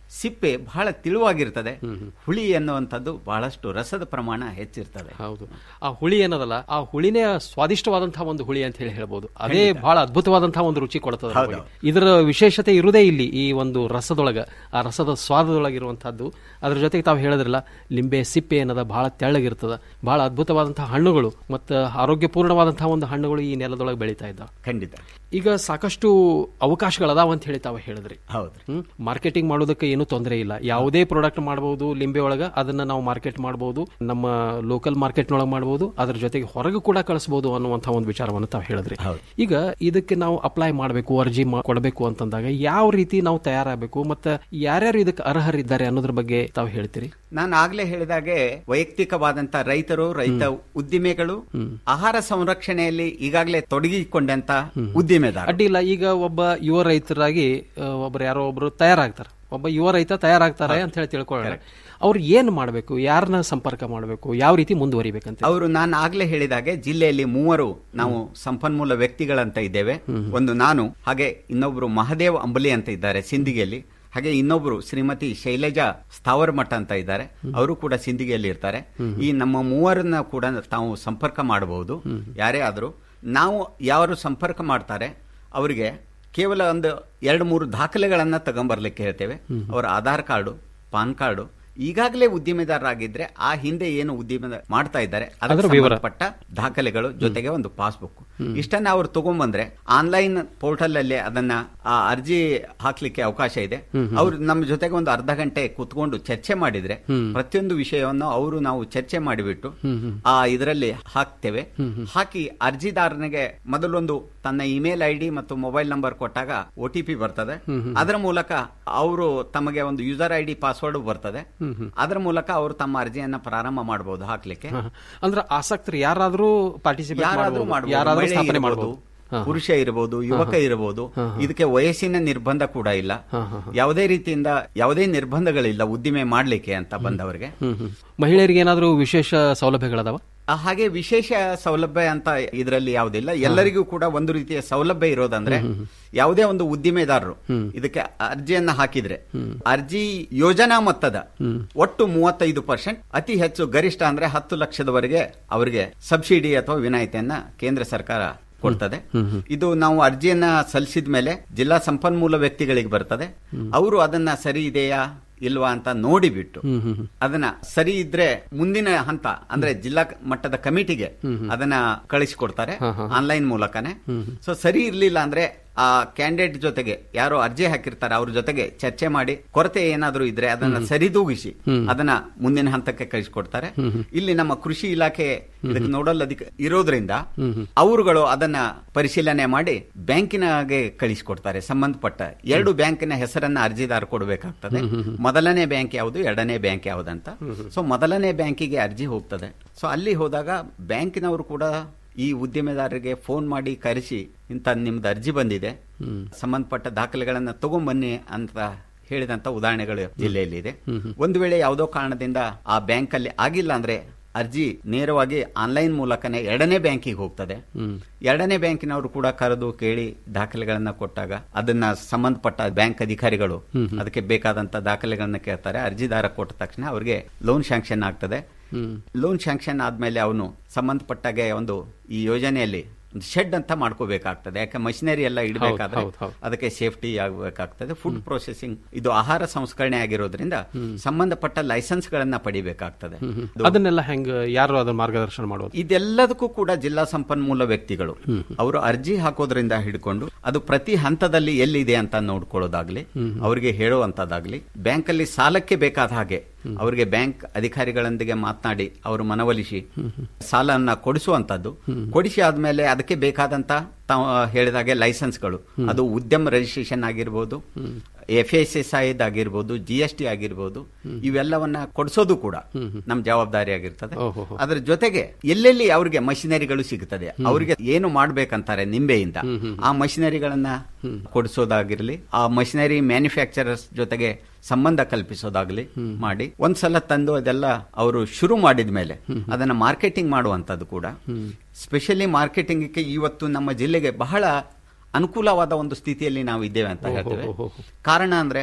ಸಿಪ್ಪೆ ಬಹಳ ತಿಳುವಾಗಿರ್ತದೆ ಹುಳಿ ಎನ್ನುವಂಥದ್ದು ಬಹಳಷ್ಟು ರಸದ ಪ್ರಮಾಣ ಹೆಚ್ಚಿರ್ತದೆ ಹೌದು ಆ ಹುಳಿ ಏನದಲ್ಲ ಆ ಹುಳಿನೇ ಸ್ವಾದಿಷ್ಟವಾದಂತಹ ಒಂದು ಹುಳಿ ಅಂತ ಹೇಳಿ ಹೇಳ್ಬೋದು ಅದೇ ಬಹಳ ಅದ್ಭುತವಾದಂತಹ ಒಂದು ರುಚಿ ಕೊಡ್ತದೆ ಹೌದು. ನಮಗೆ. ಇದರ ವಿಶೇಷತೆ ಇರುವುದೇ ಇಲ್ಲಿ ಈ ಒಂದು ರಸದೊಳಗ ಆ ರಸದ ಸ್ವಾದದೊಳಗಿರುವಂತಹದ್ದು ಅದ್ರ ಜೊತೆಗೆ ತಾವು ಹೇಳಿದ್ರಲ್ಲ ಲಿಂಬೆ ಸಿಪ್ಪೆ ಏನದ ಬಹಳ ತೆಳ್ಳಗಿರ್ತದ ಬಹಳ ಅದ್ಭುತವಾದಂತಹ ಹಣ್ಣುಗಳು ಮತ್ತು ಆರೋಗ್ಯಪೂರ್ಣವಾದಂತಹ ಒಂದು ಹಣ್ಣುಗಳು ಈ ನೆಲದೊಳಗೆ ಬೆಳೀತಾ ಇದ್ದಾವೆ ಖಂಡಿತ ಈಗ ಸಾಕಷ್ಟು ಅವಕಾಶಗಳದಾವ ಅಂತ ಹೇಳಿ ತಾವು ಹೇಳಿದ್ರಿ ಹೌದು ಹ್ಮ್ ಮಾರ್ಕೆಟಿಂಗ್ ಮಾಡೋದಕ್ಕೆ ಏನು ತೊಂದರೆ ಇಲ್ಲ ಯಾವುದೇ ಪ್ರಾಡಕ್ಟ್ ಮಾಡಬಹುದು ಲಿಂಬೆ ಒಳಗ ಅದನ್ನ ನಾವು ಮಾರ್ಕೆಟ್ ಮಾಡಬಹುದು ನಮ್ಮ ಲೋಕಲ್ ಮಾರ್ಕೆಟ್ ನೊಳಗೆ ಮಾಡಬಹುದು ಅದ್ರ ಜೊತೆಗೆ ಹೊರಗೂ ಕೂಡ ಕಳಿಸಬಹುದು ಅನ್ನುವಂಥ ಒಂದು ವಿಚಾರವನ್ನು ತಾವು ಹೇಳಿದ್ರಿ ಈಗ ಇದಕ್ಕೆ ನಾವು ಅಪ್ಲೈ ಮಾಡಬೇಕು ಅರ್ಜಿ ಮಾ- ಕೊಡಬೇಕು ಅಂತಂದಾಗ ಯಾವ ರೀತಿ ನಾವು ತಯಾರಾಗಬೇಕು ಮತ್ತೆ ಯಾರ್ಯಾರು ಇದಕ್ಕೆ ಅರ್ಹರಿದ್ದಾರೆ ಅನ್ನೋದ್ರ ಬಗ್ಗೆ ತಾವು ಹೇಳ್ತೀರಿ ನಾನು ಆಗ್ಲೇ ಹೇಳಿದಾಗೆ ವೈಯಕ್ತಿಕವಾದಂತ ರೈತರು ರೈತ ಉದ್ದಿಮೆಗಳು ಆಹಾರ ಸಂರಕ್ಷಣೆಯಲ್ಲಿ ಈಗಾಗಲೇ ತೊಡಗಿಕೊಂಡಂತ ಉದ್ದಿಮೆದಾರ ಅಡ್ಡಿಲ್ಲ ಈಗ ಒಬ್ಬ ಯುವ ರೈತರಾಗಿ ಆ, ಒಬ್ರು ಯಾರೋ ಒಬ್ರು ತಯಾರಾಗ್ತಾರೆ ಒಬ್ಬ ಯುವ ರೈತ ತಯಾರಾಗ್ತಾರೆ ಅಂತ ಹೇಳಿ ತಿಳ್ಕೊಳ್ಳೋಣ ಅವ್ರು ಏನ್ ಮಾಡಬೇಕು ಯಾರನ್ನ ಸಂಪರ್ಕ ಮಾಡಬೇಕು ಯಾವ ರೀತಿ ಮುಂದುವರಿಬೇಕಂತ ಅವರು ನಾನು ಆಗ್ಲೇ ಹೇಳಿದಾಗೆ ಜಿಲ್ಲೆಯಲ್ಲಿ ಮೂವರು ನಾವು ಸಂಪನ್ಮೂಲ ವ್ಯಕ್ತಿಗಳಂತ ಇದ್ದೇವೆ ಒಂದು ನಾನು ಹಾಗೆ ಇನ್ನೊಬ್ರು ಮಹದೇವ್ ಅಂಬಲಿ ಅಂತ ಇದ್ದಾರೆ ಸಿಂದಿಗೆಯಲ್ಲಿ ಹಾಗೆ ಇನ್ನೊಬ್ರು ಶ್ರೀಮತಿ ಶೈಲಜಾ ಸ್ಥಾವರ ಮಠ ಅಂತ ಇದ್ದಾರೆ ಅವರು ಕೂಡ ಸಿಂದಿಗೆಯಲ್ಲಿ ಇರ್ತಾರೆ ಈ ನಮ್ಮ ಮೂವರನ್ನ ಕೂಡ ತಾವು ಸಂಪರ್ಕ ಮಾಡಬಹುದು ಯಾರೇ ಆದರೂ ನಾವು ಯಾರು ಸಂಪರ್ಕ ಮಾಡ್ತಾರೆ ಅವರಿಗೆ ಕೇವಲ ಒಂದು ಎರಡು ಮೂರು ದಾಖಲೆಗಳನ್ನ ತಗೊಂಬರ್ಲಿಕ್ಕೆ ಹೇಳ್ತೇವೆ ಅವರ ಆಧಾರ್ ಕಾರ್ಡು ಪಾನ್ ಕಾರ್ಡು ಈಗಾಗಲೇ ಉದ್ದಿಮೆದಾರರಾಗಿದ್ರೆ ಆ ಹಿಂದೆ ಏನು ಉದ್ಯಮ ಮಾಡ್ತಾ ಇದ್ದಾರೆ ಅದಕ್ಕೆ ಅದರ ವಿವರ. ಸಂಬಂಧಪಟ್ಟ ದಾಖಲೆಗಳು ಜೊತೆಗೆ ಒಂದು ಪಾಸ್ಬುಕ್ ಇಷ್ಟನ್ನ ಅವ್ರು ತಗೊಂಡ್ಬಂದ್ರೆ ಆನ್ಲೈನ್ ಪೋರ್ಟಲ್ ಅಲ್ಲಿ ಅದನ್ನ ಆ ಅರ್ಜಿ ಹಾಕ್ಲಿಕ್ಕೆ ಅವಕಾಶ ಇದೆ ಅವ್ರು ನಮ್ಮ ಜೊತೆಗೆ ಒಂದು ಅರ್ಧ ಗಂಟೆ ಕುತ್ಕೊಂಡು ಚರ್ಚೆ ಮಾಡಿದ್ರೆ ಪ್ರತಿಯೊಂದು ವಿಷಯವನ್ನು ಅವರು ನಾವು ಚರ್ಚೆ ಮಾಡಿಬಿಟ್ಟು ಆ ಇದರಲ್ಲಿ ಹಾಕ್ತೇವೆ ಹಾಕಿ ಅರ್ಜಿದಾರನಿಗೆ ಮೊದಲೊಂದು ತನ್ನ ಇಮೇಲ್ ಐ ಡಿ ಮತ್ತು ಮೊಬೈಲ್ ನಂಬರ್ ಕೊಟ್ಟಾಗ ಒ ಟಿ ಪಿ ಬರ್ತದೆ ಅದರ ಮೂಲಕ ಅವರು ತಮಗೆ ಒಂದು ಯೂಸರ್ ಐ ಡಿ ಪಾಸ್ವರ್ಡ್ ಬರ್ತದೆ ಅದರ ಮೂಲಕ ಅವರು ತಮ್ಮ ಅರ್ಜಿಯನ್ನ ಪ್ರಾರಂಭ ಮಾಡಬಹುದು ಹಾಕ್ಲಿಕ್ಕೆ ಹ, ಹ. ಅಂದ್ರೆ ಆಸಕ್ತರು ಯಾರಾದ್ರೂ ಪಾರ್ಟಿಸಿಪೇಟ್ ಯಾರಾದ್ರೂ ಮಾಡಬಹುದು ಮಾಡಬಹುದು ಯಾರಾದ್ರೂ ಮಹಿಳೆ ಸ್ಥಾಪನೆ ಇರ್ಬೋದು, ಮಾಡಬಹುದು ಪುರುಷ ಇರಬಹುದು ಯುವಕ ಇರಬಹುದು ಇದಕ್ಕೆ ವಯಸ್ಸಿನ ನಿರ್ಬಂಧ ಕೂಡ ಇಲ್ಲ ಯಾವುದೇ ರೀತಿಯಿಂದ ಯಾವುದೇ ನಿರ್ಬಂಧಗಳಿಲ್ಲ ಉದ್ದಿಮೆ ಮಾಡ್ಲಿಕ್ಕೆ ಅಂತ ಬಂದವರಿಗೆ ಮಹಿಳೆಯರಿಗೆ ಏನಾದ್ರೂ ವಿಶೇಷ ಸೌಲಭ್ಯಗಳದಾವ ಆ, ಹಾಗೆ ವಿಶೇಷ ಸೌಲಭ್ಯ ಅಂತ ಇದರಲ್ಲಿ ಯಾವುದಿಲ್ಲ ಎಲ್ಲರಿಗೂ ಕೂಡ ಒಂದು ರೀತಿಯ ಸೌಲಭ್ಯ ಇರೋದಂದ್ರೆ ಯಾವುದೇ ಒಂದು ಉದ್ದಿಮೆದಾರರು ಇದಕ್ಕೆ ಅರ್ಜಿಯನ್ನ ಹಾಕಿದ್ರೆ ಅರ್ಜಿ ಯೋಜನಾ ಮೊತ್ತದ ಒಟ್ಟು ಮೂವತ್ತೈದು ಪರ್ಸೆಂಟ್ ಅತಿ ಹೆಚ್ಚು ಗರಿಷ್ಠ ಅಂದ್ರೆ ಹತ್ತು ಲಕ್ಷದವರೆಗೆ ಅವರಿಗೆ ಸಬ್ಸಿಡಿ ಅಥವಾ ವಿನಾಯಿತಿಯನ್ನ ಕೇಂದ್ರ ಸರ್ಕಾರ ಕೊಡ್ತದೆ ಇದು ನಾವು ಅರ್ಜಿಯನ್ನ ಸಲ್ಲಿಸಿದ ಮೇಲೆ ಜಿಲ್ಲಾ ಸಂಪನ್ಮೂಲ ವ್ಯಕ್ತಿಗಳಿಗೆ ಬರ್ತದೆ ಅವರು ಅದನ್ನ ಸರಿ ಇದೆಯಾ ಇಲ್ವಾ ಅಂತ ನೋಡಿಬಿಟ್ಟು ಅದನ್ನ ಸರಿ ಇದ್ರೆ ಮುಂದಿನ ಹಂತ ಅಂದ್ರೆ ಜಿಲ್ಲಾ ಮಟ್ಟದ ಕಮಿಟಿಗೆ ಅದನ್ನ ಕಳಿಸಿಕೊಡ್ತಾರೆ ಆನ್ಲೈನ್ ಮೂಲಕನೇ ಸೊ ಸರಿ ಇರ್ಲಿಲ್ಲ ಅಂದ್ರೆ ಆ ಕ್ಯಾಂಡಿಡೇಟ್ ಜೊತೆಗೆ ಯಾರು ಅರ್ಜಿ ಹಾಕಿರ್ತಾರೆ ಅವ್ರ ಜೊತೆಗೆ ಚರ್ಚೆ ಮಾಡಿ ಕೊರತೆ ಏನಾದರೂ ಇದ್ರೆ ಅದನ್ನ ಸರಿದೂಗಿಸಿ ಅದನ್ನ ಮುಂದಿನ ಹಂತಕ್ಕೆ ಕಳಿಸಿಕೊಡ್ತಾರೆ ಇಲ್ಲಿ ನಮ್ಮ ಕೃಷಿ ಇಲಾಖೆ ಇದಕ್ಕೆ ನೋಡಲ್ ಅಧಿಕ ಇರೋದ್ರಿಂದ ಅವರುಗಳು ಅದನ್ನ ಪರಿಶೀಲನೆ ಮಾಡಿ ಬ್ಯಾಂಕಿನಾಗೆ ಕಳಿಸಿಕೊಡ್ತಾರೆ ಸಂಬಂಧಪಟ್ಟ ಎರಡು ಬ್ಯಾಂಕಿನ ಹೆಸರನ್ನ ಅರ್ಜಿದಾರ ಕೊಡಬೇಕಾಗ್ತದೆ ಮೊದಲನೇ ಬ್ಯಾಂಕ್ ಯಾವುದು ಎರಡನೇ ಬ್ಯಾಂಕ್ ಯಾವುದಂತ ಸೊ ಮೊದಲನೇ ಬ್ಯಾಂಕಿಗೆ ಅರ್ಜಿ ಹೋಗ್ತದೆ ಸೊ ಅಲ್ಲಿ ಹೋದಾಗ ಬ್ಯಾಂಕಿನವರು ಕೂಡ ಈ ಉದ್ಯಮೆದಾರರಿಗೆ ಫೋನ್ ಮಾಡಿ ಕರೆಸಿ ಇಂಥ ನಿಮ್ದು ಅರ್ಜಿ ಬಂದಿದೆ ಸಂಬಂಧಪಟ್ಟ ದಾಖಲೆಗಳನ್ನ ತಗೊಂಬನ್ನಿ ಅಂತ ಹೇಳಿದಂತ ಉದಾಹರಣೆಗಳು ಜಿಲ್ಲೆಯಲ್ಲಿ ಇದೆ ಒಂದು ವೇಳೆ ಯಾವುದೋ ಕಾರಣದಿಂದ ಆ ಬ್ಯಾಂಕ್ ಅಲ್ಲಿ ಆಗಿಲ್ಲ ಅಂದ್ರೆ ಅರ್ಜಿ ನೇರವಾಗಿ ಆನ್ಲೈನ್ ಮೂಲಕನೇ ಎರಡನೇ ಬ್ಯಾಂಕಿಗೆ ಹೋಗ್ತದೆ ಎರಡನೇ ಬ್ಯಾಂಕಿನವರು ಕೂಡ ಕರೆದು ಕೇಳಿ ದಾಖಲೆಗಳನ್ನ ಕೊಟ್ಟಾಗ ಅದನ್ನ ಸಂಬಂಧಪಟ್ಟ ಬ್ಯಾಂಕ್ ಅಧಿಕಾರಿಗಳು ಅದಕ್ಕೆ ಬೇಕಾದಂತ ದಾಖಲೆಗಳನ್ನ ಕೇಳ್ತಾರೆ ಅರ್ಜಿದಾರ ಕೊಟ್ಟ ತಕ್ಷಣ ಅವರಿಗೆ ಲೋನ್ ಶಾಂಕ್ಷನ್ ಆಗ್ತದೆ ಲೋನ್ ಶಾಂಕ್ಷನ್ ಆದ್ಮೇಲೆ ಅವನು ಸಂಬಂಧಪಟ್ಟಾಗೆ ಒಂದು ಈ ಯೋಜನೆಯಲ್ಲಿ ಒಂದು ಶೆಡ್ ಅಂತ ಮಾಡ್ಕೋಬೇಕಾಗ್ತದೆ ಯಾಕೆ ಮಷಿನರಿ ಎಲ್ಲ ಇಡಬೇಕಾದ್ರೆ ಹೌದು, ಹೌದು. ಅದಕ್ಕೆ ಸೇಫ್ಟಿ ಆಗಬೇಕಾಗ್ತದೆ ಫುಡ್ ಪ್ರೊಸೆಸಿಂಗ್ ಇದು ಆಹಾರ ಸಂಸ್ಕರಣೆ ಆಗಿರೋದ್ರಿಂದ ಸಂಬಂಧಪಟ್ಟ ಲೈಸೆನ್ಸ್ ಗಳನ್ನ ಪಡಿಬೇಕಾಗ್ತದೆ ಇದು- ಅದನ್ನೆಲ್ಲ ಹೆಂಗ್ ಯಾರು ಅದನ್ನ ಮಾರ್ಗದರ್ಶನ ಮಾಡೋದು ಇದೆಲ್ಲದಕ್ಕೂ ಕೂಡ ಜಿಲ್ಲಾ ಸಂಪನ್ಮೂಲ ವ್ಯಕ್ತಿಗಳು ಅವರು ಅರ್ಜಿ ಹಾಕೋದ್ರಿಂದ ಹಿಡ್ಕೊಂಡು ಅದು ಪ್ರತಿ ಹಂತದಲ್ಲಿ ಎಲ್ಲಿದೆ ಅಂತ ನೋಡ್ಕೊಳ್ಳೋದಾಗ್ಲಿ ಅವರಿಗೆ ಹೇಳುವಂತದ್ದಾಗ್ಲಿ ಬ್ಯಾಂಕ್ ಅಲ್ಲಿ ಸಾಲಕ್ಕೆ ಬೇಕಾದ ಹಾಗೆ ಅವರಿಗೆ ಬ್ಯಾಂಕ್ ಅಧಿಕಾರಿಗಳೊಂದಿಗೆ ಮಾತನಾಡಿ ಅವರು ಮನವೊಲಿಸಿ ಸಾಲನ್ನ ಕೊಡಿಸುವಂತದ್ದು ಕೊಡಿಸಿ ಆದ್ಮೇಲೆ ಅದಕ್ಕೆ ಬೇಕಾದಂತ ತಾವು ಹೇಳಿದಾಗೆ ಲೈಸೆನ್ಸ್ಗಳು ಅದು ಉದ್ಯಮ ರಿಜಿಸ್ಟ್ರೇಷನ್ ಆಗಿರ್ಬೋದು ಎಫ್ ಎಸ್ ಎಸ್ ಐ ಆಗಿರ್ಬೋದು ಜಿ ಎಸ್ ಟಿ ಆಗಿರ್ಬೋದು ಇವೆಲ್ಲವನ್ನ ಕೊಡಿಸೋದು ಕೂಡ ನಮ್ ಜವಾಬ್ದಾರಿ ಆಗಿರ್ತದೆ ಅದ್ರ ಜೊತೆಗೆ ಎಲ್ಲೆಲ್ಲಿ ಅವ್ರಿಗೆ ಮಷಿನರಿಗಳು ಸಿಗುತ್ತದೆ ಅವರಿಗೆ ಏನು ಮಾಡ್ಬೇಕಂತಾರೆ ನಿಂಬೆಯಿಂದ ಆ ಮಷಿನರಿಗಳನ್ನ ಕೊಡಿಸೋದಾಗಿರ್ಲಿ ಆ ಮಷಿನರಿ ಮ್ಯಾನುಫ್ಯಾಕ್ಚರರ್ಸ್ ಜೊತೆಗೆ ಸಂಬಂಧ ಕಲ್ಪಿಸೋದಾಗ್ಲಿ ಮಾಡಿ ಒಂದ್ಸಲ ತಂದು ಅದೆಲ್ಲ ಅವರು ಶುರು ಮಾಡಿದ ಮೇಲೆ ಅದನ್ನ ಮಾರ್ಕೆಟಿಂಗ್ ಮಾಡುವಂತದ್ದು ಕೂಡ ಸ್ಪೆಷಲಿ ಮಾರ್ಕೆಟಿಂಗ್ಗೆ ಇವತ್ತು ನಮ್ಮ ಜಿಲ್ಲೆಗೆ ಬಹಳ ಅನುಕೂಲವಾದ ಒಂದು ಸ್ಥಿತಿಯಲ್ಲಿ ನಾವು ಇದ್ದೇವೆ ಅಂತ ಹೇಳ್ತೇವೆ ಕಾರಣ ಅಂದ್ರೆ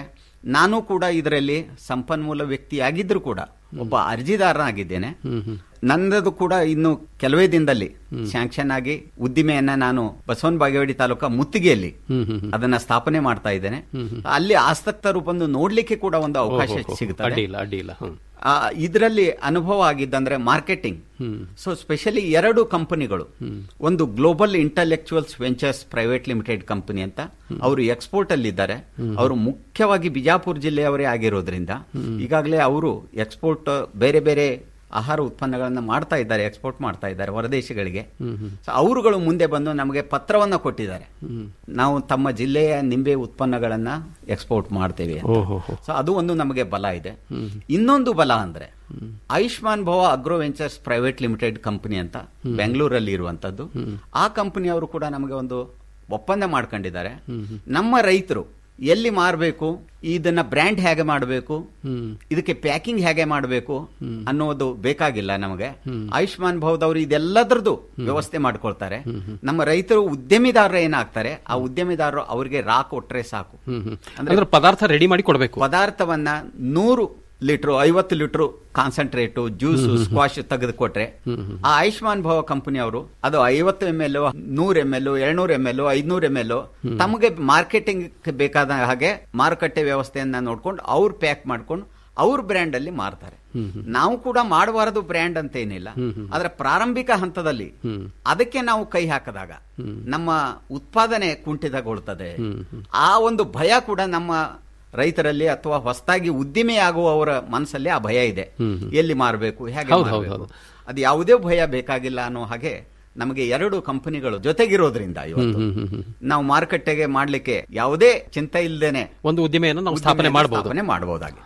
ನಾನು ಕೂಡ ಇದರಲ್ಲಿ ಸಂಪನ್ಮೂಲ ವ್ಯಕ್ತಿಯಾಗಿದ್ರು ಕೂಡ ಒಬ್ಬ ಅರ್ಜಿದಾರನಾಗಿದ್ದೇನೆ ನನ್ನದು ಕೂಡ ಇನ್ನು ಕೆಲವೇ ದಿನದಲ್ಲಿ ಸ್ಯಾಂಕ್ಷನ್ ಆಗಿ ಉದ್ದಿಮೆಯನ್ನ ನಾನು ಬಸವನ ಬಾಗೇವಾಡಿ ತಾಲೂಕಾ ಮುತ್ತಿಗೆಯಲ್ಲಿ ಅದನ್ನ ಸ್ಥಾಪನೆ ಮಾಡ್ತಾ ಇದ್ದೇನೆ ಅಲ್ಲಿ ಆಸಕ್ತರು ಬಂದು ನೋಡ್ಲಿಕ್ಕೆ ಕೂಡ ಒಂದು ಅವಕಾಶ ಅಡ್ಡಿ ಸಿಗುತ್ತದೆ ಇಲ್ಲ ಅಡ್ಡಿ ಇಲ್ಲ ಹ್ಮ್. ಆ, ಇದರಲ್ಲಿ ಅನುಭವ ಆಗಿದ್ದಂದ್ರೆ ಮಾರ್ಕೆಟಿಂಗ್ ಸೊ ಸ್ಪೆಷಲಿ ಎರಡು ಕಂಪನಿಗಳು ಒಂದು global intellectuals ventures private limited company ಅಂತ ಅವರು ಎಕ್ಸ್ಪೋರ್ಟ್ ಅಲ್ಲಿ ಇದ್ದಾರೆ ಅವರು ಮುಖ್ಯವಾಗಿ ಬಿಜಾಪುರ ಜಿಲ್ಲೆಯವರೇ ಆಗಿರೋದ್ರಿಂದ ಈಗಾಗಲೇ ಅವರು ಎಕ್ಸ್ಪೋರ್ಟ್ ಬೇರೆ ಬೇರೆ ಆಹಾರ ಉತ್ಪನ್ನಗಳನ್ನ ಮಾಡ್ತಾ ಇದ್ದಾರೆ ಎಕ್ಸ್ಪೋರ್ಟ್ ಮಾಡ್ತಾ ಇದ್ದಾರೆ ಹೊರದೇಶಗಳಿಗೆ ಸೊ ಅವರುಗಳು ಮುಂದೆ ಬಂದು ನಮಗೆ ಪತ್ರವನ್ನ ಕೊಟ್ಟಿದ್ದಾರೆ ನಾವು ತಮ್ಮ ಜಿಲ್ಲೆಯ ನಿಂಬೆ ಉತ್ಪನ್ನಗಳನ್ನ ಎಕ್ಸ್ಪೋರ್ಟ್ ಮಾಡ್ತೇವೆ ಅಂತ. ಸೊ ಅದು ಒಂದು ನಮಗೆ ಬಲ ಇದೆ ಇನ್ನೊಂದು ಬಲ ಅಂದ್ರೆ Ayushman Bhava agro ventures private limited company ಅಂತ ಬೆಂಗಳೂರಲ್ಲಿ ಇರುವಂತದ್ದು ಆ ಕಂಪನಿಯವರು ಕೂಡ ನಮಗೆ ಒಂದು ಒಪ್ಪಂದ ಮಾಡ್ಕೊಂಡಿದ್ದಾರೆ ನಮ್ಮ ರೈತರು ಎಲ್ಲಿ ಮಾರಬೇಕು ಇದನ್ನ ಬ್ರ್ಯಾಂಡ್ ಹೇಗೆ ಮಾಡಬೇಕು ಇದಕ್ಕೆ ಪ್ಯಾಕಿಂಗ್ ಹೇಗೆ ಮಾಡಬೇಕು ಅನ್ನೋದು ಬೇಕಾಗಿಲ್ಲ ನಮಗೆ ಆಯುಷ್ಮಾನ್ ಭವದವರು ಇದೆಲ್ಲದರದ್ದು ವ್ಯವಸ್ಥೆ ಮಾಡ್ಕೊಳ್ತಾರೆ ನಮ್ಮ ರೈತರು ಉದ್ಯಮಿದಾರರು ಏನಾಗ್ತಾರೆ ಆ ಉದ್ಯಮಿದಾರರು ಅವರಿಗೆ ರಾ ಕೊಟ್ರೆ ಸಾಕು ಅಂದ್ರೆ ಪದಾರ್ಥ ರೆಡಿ ಮಾಡಿ ಕೊಡಬೇಕು ಪದಾರ್ಥವನ್ನ ನೂರು ಲೀಟರ್ ಐವತ್ತು ಲೀಟರ್ ಕಾನ್ಸಂಟ್ರೇಟ್ ಜ್ಯೂಸ್ ಸ್ಕ್ವಾಶ್ ತೆಗೆದು ಕೊಟ್ರೆ ಆ ಆಯುಷ್ಮಾನ್ ಭವ ಕಂಪನಿ ಅವರು ಅದು ಐವತ್ತು ಎಂ ಎಲ್ ನೂರ್ ಎಂ ಎಲ್ ಎರಡ್ನೂರ್ ಎಂ ಎಲ್ ಐದ್ನೂರ್ ಎಂ ಎಲ್ ತಮಗೆ ಮಾರ್ಕೆಟಿಂಗ್ ಬೇಕಾದ ಹಾಗೆ ಮಾರುಕಟ್ಟೆ ವ್ಯವಸ್ಥೆಯನ್ನ ನೋಡ್ಕೊಂಡು ಅವ್ರು ಪ್ಯಾಕ್ ಮಾಡ್ಕೊಂಡು ಅವ್ರ ಬ್ರ್ಯಾಂಡ್ ಅಲ್ಲಿ ಮಾರ್ತಾರೆ ನಾವು ಕೂಡ ಮಾಡಬಾರದು ಬ್ರ್ಯಾಂಡ್ ಅಂತ ಏನಿಲ್ಲ ಆದ್ರೆ ಪ್ರಾರಂಭಿಕ ಹಂತದಲ್ಲಿ ಅದಕ್ಕೆ ನಾವು ಕೈ ಹಾಕಿದಾಗ ನಮ್ಮ ಉತ್ಪಾದನೆ ಕುಂಠಿತಗೊಳ್ತದೆ ಆ ಒಂದು ಭಯ ಕೂಡ ನಮ್ಮ ರೈತರಲ್ಲಿ ಅಥವಾ ಹೊಸದಾಗಿ ಉದ್ದಿಮೆಯಾಗುವವರ ಮನಸ್ಸಲ್ಲಿ ಆ ಭಯ ಇದೆ ಎಲ್ಲಿ ಮಾರಬೇಕು ಹೇಗೆ ಹೌದು, ಹೌದು, ಮಾರ್ಬೇಕು? ಅದು ಯಾವುದೇ ಭಯ ಬೇಕಾಗಿಲ್ಲ ಅನ್ನೋ ಹಾಗೆ ನಮಗೆ ಎರಡು ಕಂಪನಿಗಳು ಜೊತೆಗಿರೋದ್ರಿಂದ ಇವತ್ತು ನಾವು ಮಾರುಕಟ್ಟೆಗೆ ಮಾಡ್ಲಿಕ್ಕೆ ಯಾವುದೇ ಚಿಂತೆ ಇಲ್ಲದೇನೆ ಒಂದು ಉದ್ದಿಮೆಯನ್ನು ನಾವು ಸ್ಥಾಪನೆ ಮಾಡಬಹುದು ಸ್ಥಾಪನೆ ಮಾಡಬಹುದಾಗಿ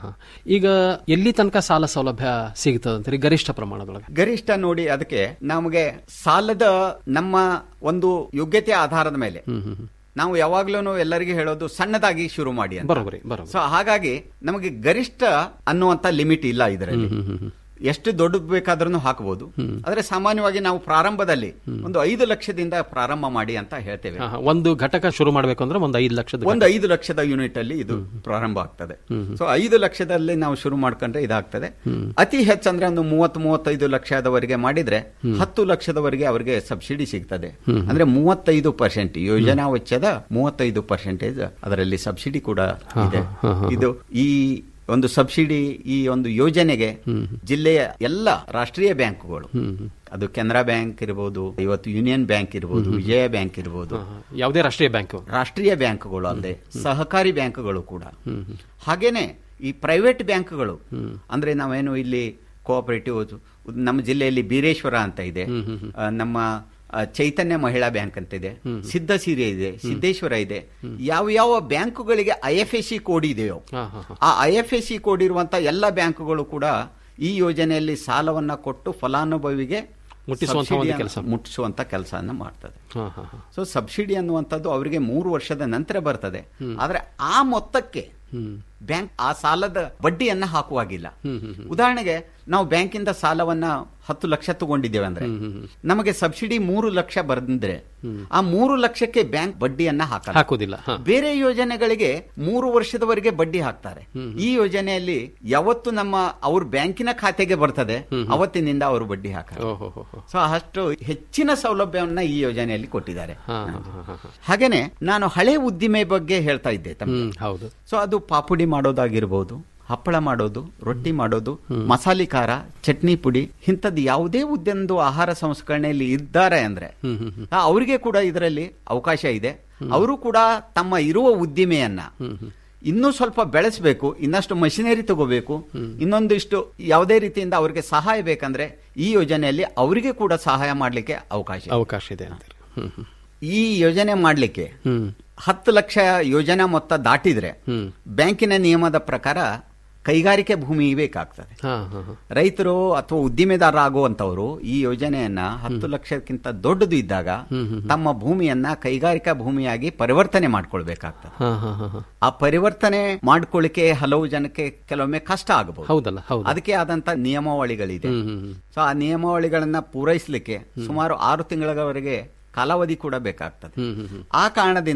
ಈಗ ಎಲ್ಲಿ ತನಕ ಸಾಲ ಸೌಲಭ್ಯ ಸಿಗ್ತದಂತೀರಿ ಗರಿಷ್ಠ ಪ್ರಮಾಣದೊಳಗೆ ಗರಿಷ್ಠ ನೋಡಿ ಅದಕ್ಕೆ ನಮಗೆ ಸಾಲದ ನಮ್ಮ ಒಂದು ಯೋಗ್ಯತೆ ಆಧಾರದ ಮೇಲೆ ನಾವು ಯಾವಾಗ್ಲೂ ಎಲ್ಲರಿಗೂ ಹೇಳೋದು ಸಣ್ಣದಾಗಿ ಶುರು ಮಾಡಿ ಅಂತ ಬರೋಬರಿ ಬರೋಬರಿ ಸೊ ಹಾಗಾಗಿ ನಮಗೆ ಗರಿಷ್ಠ ಅನ್ನುವಂತ ಲಿಮಿಟ್ ಇಲ್ಲ ಇದರಲ್ಲಿ ಎಷ್ಟು ದೊಡ್ಡದು ಬೇಕಾದ್ರೂ ಹಾಕಬಹುದು ಆದ್ರೆ ಸಾಮಾನ್ಯವಾಗಿ ನಾವು ಪ್ರಾರಂಭದಲ್ಲಿ ಒಂದು ಐದು ಲಕ್ಷದಿಂದ ಪ್ರಾರಂಭ ಮಾಡಿ ಅಂತ ಹೇಳ್ತೇವೆ ಹಾ, ಹಾ. ಒಂದು ಘಟಕ ಶುರು ಮಾಡಬೇಕು ಅಂದ್ರೆ ಒಂದು ಐದು ಲಕ್ಷದ ಒಂದು ಐದು ಲಕ್ಷದ ಯೂನಿಟ್ ಅಲ್ಲಿ ಇದು ಪ್ರಾರಂಭ ಆಗ್ತದೆ ಸೊ ಐದು ಲಕ್ಷದಲ್ಲಿ ನಾವು ಶುರು ಮಾಡ್ಕೊಂಡ್ರೆ ಇದಾಗ್ತದೆ ಅತಿ ಹೆಚ್ಚಂದ್ರೆ ಒಂದು ಮೂವತ್ತು ಮೂವತ್ತೈದು ಲಕ್ಷದವರೆಗೆ ಮಾಡಿದ್ರೆ ಹತ್ತು ಲಕ್ಷದವರೆಗೆ ಅವರಿಗೆ ಸಬ್ಸಿಡಿ ಸಿಗ್ತದೆ ಅಂದ್ರೆ ಮೂವತ್ತೈದು ಪರ್ಸೆಂಟ್ ಯೋಜನಾ ವೆಚ್ಚದ ಮೂವತ್ತೈದು ಪರ್ಸೆಂಟೇಜ್ ಅದರಲ್ಲಿ ಸಬ್ಸಿಡಿ ಕೂಡ ಇದೆ ಇದು ಈ ಒಂದು ಸಬ್ಸಿಡಿ ಈ ಒಂದು ಯೋಜನೆಗೆ ಜಿಲ್ಲೆಯ ಎಲ್ಲ ರಾಷ್ಟ್ರೀಯ ಬ್ಯಾಂಕುಗಳು ಅದು ಕೆನರಾ ಬ್ಯಾಂಕ್ ಇರಬಹುದು ಇವತ್ತು ಯೂನಿಯನ್ ಬ್ಯಾಂಕ್ ಇರಬಹುದು ವಿಜಯ ಬ್ಯಾಂಕ್ ಇರಬಹುದು ಯಾವುದೇ ರಾಷ್ಟ್ರೀಯ ಬ್ಯಾಂಕ್ ರಾಷ್ಟ್ರೀಯ ಬ್ಯಾಂಕುಗಳು ಅಲ್ಲದೆ ಸಹಕಾರಿ ಬ್ಯಾಂಕುಗಳು ಕೂಡ ಹಾಗೇನೆ ಈ ಪ್ರೈವೇಟ್ ಬ್ಯಾಂಕುಗಳು ಅಂದ್ರೆ ನಾವೇನು ಇಲ್ಲಿ ಕೋಆಪರೇಟಿವ್ ನಮ್ಮ ಜಿಲ್ಲೆಯಲ್ಲಿ ಬೀರೇಶ್ವರ ಅಂತ ಇದೆ ಆ, ನಮ್ಮ ಆ, ಚೈತನ್ಯ ಮಹಿಳಾ ಬ್ಯಾಂಕ್ ಅಂತ ಇದೆ ಸಿದ್ಧ ಸೀರೆ ಇದೆ ಸಿದ್ದೇಶ್ವರ ಇದೆ ಯಾವ ಯಾವ ಬ್ಯಾಂಕುಗಳಿಗೆ I F S C code ಇದೆಯೋ ಆ I F S C code ಇರುವಂತ ಎಲ್ಲ ಬ್ಯಾಂಕುಗಳು ಕೂಡ ಈ ಯೋಜನೆಯಲ್ಲಿ ಸಾಲವನ್ನ ಕೊಟ್ಟು ಫಲಾನುಭವಿಗೆ ಮುಟ್ಟಿಸುವಂತ ಒಂದು ಸಬ್ಸಿಡಿಯನ್ನ ಕೆಲಸ. ಮುಟ್ಟಿಸುವಂತ ಕೆಲಸವನ್ನ ಮಾಡ್ತದೆ ಹಾ, ಹಾ, ಹಾ. ಸೊ ಸಬ್ಸಿಡಿ ಅನ್ನುವಂಥದ್ದು ಅವರಿಗೆ ಮೂರು ವರ್ಷದ ನಂತರ ಬರ್ತದೆ ಆದ್ರೆ ಆ ಮೊತ್ತಕ್ಕೆ ಬ್ಯಾಂಕ್ ಆ ಸಾಲದ ಬಡ್ಡಿಯನ್ನ ಹಾಕುವಾಗಿಲ್ಲ ಉದಾಹರಣೆಗೆ ನಾವು ಬ್ಯಾಂಕಿಂದ ಸಾಲವನ್ನ ಹತ್ತು ಲಕ್ಷ ತಗೊಂಡಿದ್ದೇವೆ ಅಂದ್ರೆ ನಮಗೆ ಸಬ್ಸಿಡಿ ಮೂರು ಲಕ್ಷ ಬಂದ್ರೆ ಆ ಮೂರು ಲಕ್ಷಕ್ಕೆ ಬ್ಯಾಂಕ್ ಬಡ್ಡಿಯನ್ನ ಹಾಕಲ್ಲ ಹಾಕೋದಿಲ್ಲ ಹಾ. ಬೇರೆ ಯೋಜನೆಗಳಿಗೆ ಮೂರು ವರ್ಷದವರೆಗೆ ಬಡ್ಡಿ ಹಾಕ್ತಾರೆ ಈ ಯೋಜನೆಯಲ್ಲಿ ಯಾವತ್ತು ನಮ್ಮ ಅವ್ರ ಬ್ಯಾಂಕಿನ ಖಾತೆಗೆ ಬರ್ತದೆ ಅವತ್ತಿನಿಂದ ಅವರು ಬಡ್ಡಿ ಹಾಕ್ತಾರೆ ಓಹೋ ಹೋ, ಹೋ. ಸೊ ಅಷ್ಟು ಹೆಚ್ಚಿನ ಸೌಲಭ್ಯವನ್ನ ಈ ಯೋಜನೆಯಲ್ಲಿ ಕೊಟ್ಟಿದ್ದಾರೆ ಹಾ, ಹಾ, ಹಾ, ಹಾ, ಹಾ. ಹಾಗೇನೆ ನಾನು ಹಳೆ ಉದ್ದಿಮೆ ಬಗ್ಗೆ ಹೇಳ್ತಾ ಇದ್ದೆ ತಮಗೆ ಹ್ಮ್, ಹೌದು ಸೊ ಅದು ಪಾಪುಡಿ ಮಾಡೋದಾಗಿರ್ಬೋದು ಹಪ್ಪಳ ಮಾಡೋದು ರೊಟ್ಟಿ ಮಾಡೋದು ಮಸಾಲೆ ಖಾರ ಚಟ್ನಿ ಪುಡಿ ಇಂಥದ್ದು ಯಾವುದೇ ಉದ್ಯಮದ ಆಹಾರ ಸಂಸ್ಕರಣೆಯಲ್ಲಿ ಇದ್ದಾರೆ ಅಂದ್ರೆ ಆ, ಅವರಿಗೆ ಕೂಡ ಇದರಲ್ಲಿ ಅವಕಾಶ ಇದೆ ಅವರು ಕೂಡ ತಮ್ಮ ಇರುವ ಉದ್ದಿಮೆಯನ್ನ ಇನ್ನೂ ಸ್ವಲ್ಪ ಬೆಳೆಸಬೇಕು ಇನ್ನಷ್ಟು ಮಷಿನರಿ ತಗೋಬೇಕು ಇನ್ನೊಂದಿಷ್ಟು ಯಾವುದೇ ರೀತಿಯಿಂದ ಅವರಿಗೆ ಸಹಾಯ ಬೇಕಂದ್ರೆ ಈ ಯೋಜನೆಯಲ್ಲಿ ಅವರಿಗೆ ಕೂಡ ಸಹಾಯ ಮಾಡಲಿಕ್ಕೆ ಅವಕಾಶ ಇದೆ. ಅವಕಾಶ ಇದೆ ಅಂತೀರಿ ಹ್ಮ್, ಹ್ಮ್. ಈ ಯೋಜನೆ ಮಾಡಲಿಕ್ಕೆ ಹತ್ತು ಲಕ್ಷ ಯೋಜನಾ ಮೊತ್ತ ದಾಟಿದ್ರೆ ಬ್ಯಾಂಕಿನ ನಿಯಮದ ಪ್ರಕಾರ ಕೈಗಾರಿಕೆ ಭೂಮಿ ಬೇಕಾಗ್ತದೆ ಹಾ, ಹಾ, ಹಾ. ರೈತರು ಅಥವಾ ಉದ್ದಿಮೆದಾರ ಆಗುವಂತವರು ಈ ಯೋಜನೆಯನ್ನ ಹತ್ತು ಲಕ್ಷಕ್ಕಿಂತ ದೊಡ್ಡದು ಇದ್ದಾಗ ತಮ್ಮ ಭೂಮಿಯನ್ನ ಕೈಗಾರಿಕಾ ಭೂಮಿಯಾಗಿ ಪರಿವರ್ತನೆ ಮಾಡ್ಕೊಳ್ಬೇಕಾಗ್ತದೆ ಹಾ, ಹಾ, ಹಾ, ಹಾ. ಆ ಪರಿವರ್ತನೆ ಮಾಡ್ಕೊಳ್ಳಿಕ್ಕೆ ಹಲವು ಜನಕ್ಕೆ ಕೆಲವೊಮ್ಮೆ ಕಷ್ಟ ಆಗಬಹುದು ಹೌದಲ್ಲ ಹೌದು ಅದಕ್ಕೆ ಆದಂತ ನಿಯಮಾವಳಿಗಳಿದೆ ಹ್ಮ್, ಹ್ಮ್, ಹ್ಮ್. ಸೊ ಆ ನಿಯಮಾವಳಿಗಳನ್ನ ಪೂರೈಸಲಿಕ್ಕೆ ಸುಮಾರು ಆರು ತಿಂಗಳವರೆಗೆ ಕಾಲಾವಧಿ ಕೂಡ ಬೇಕಾಗ್ತದೆ ಹ್ಮ್, ಹ್ಮ್, ಹ್ಮ್. ಆ ಕಾರಣದಿಂದ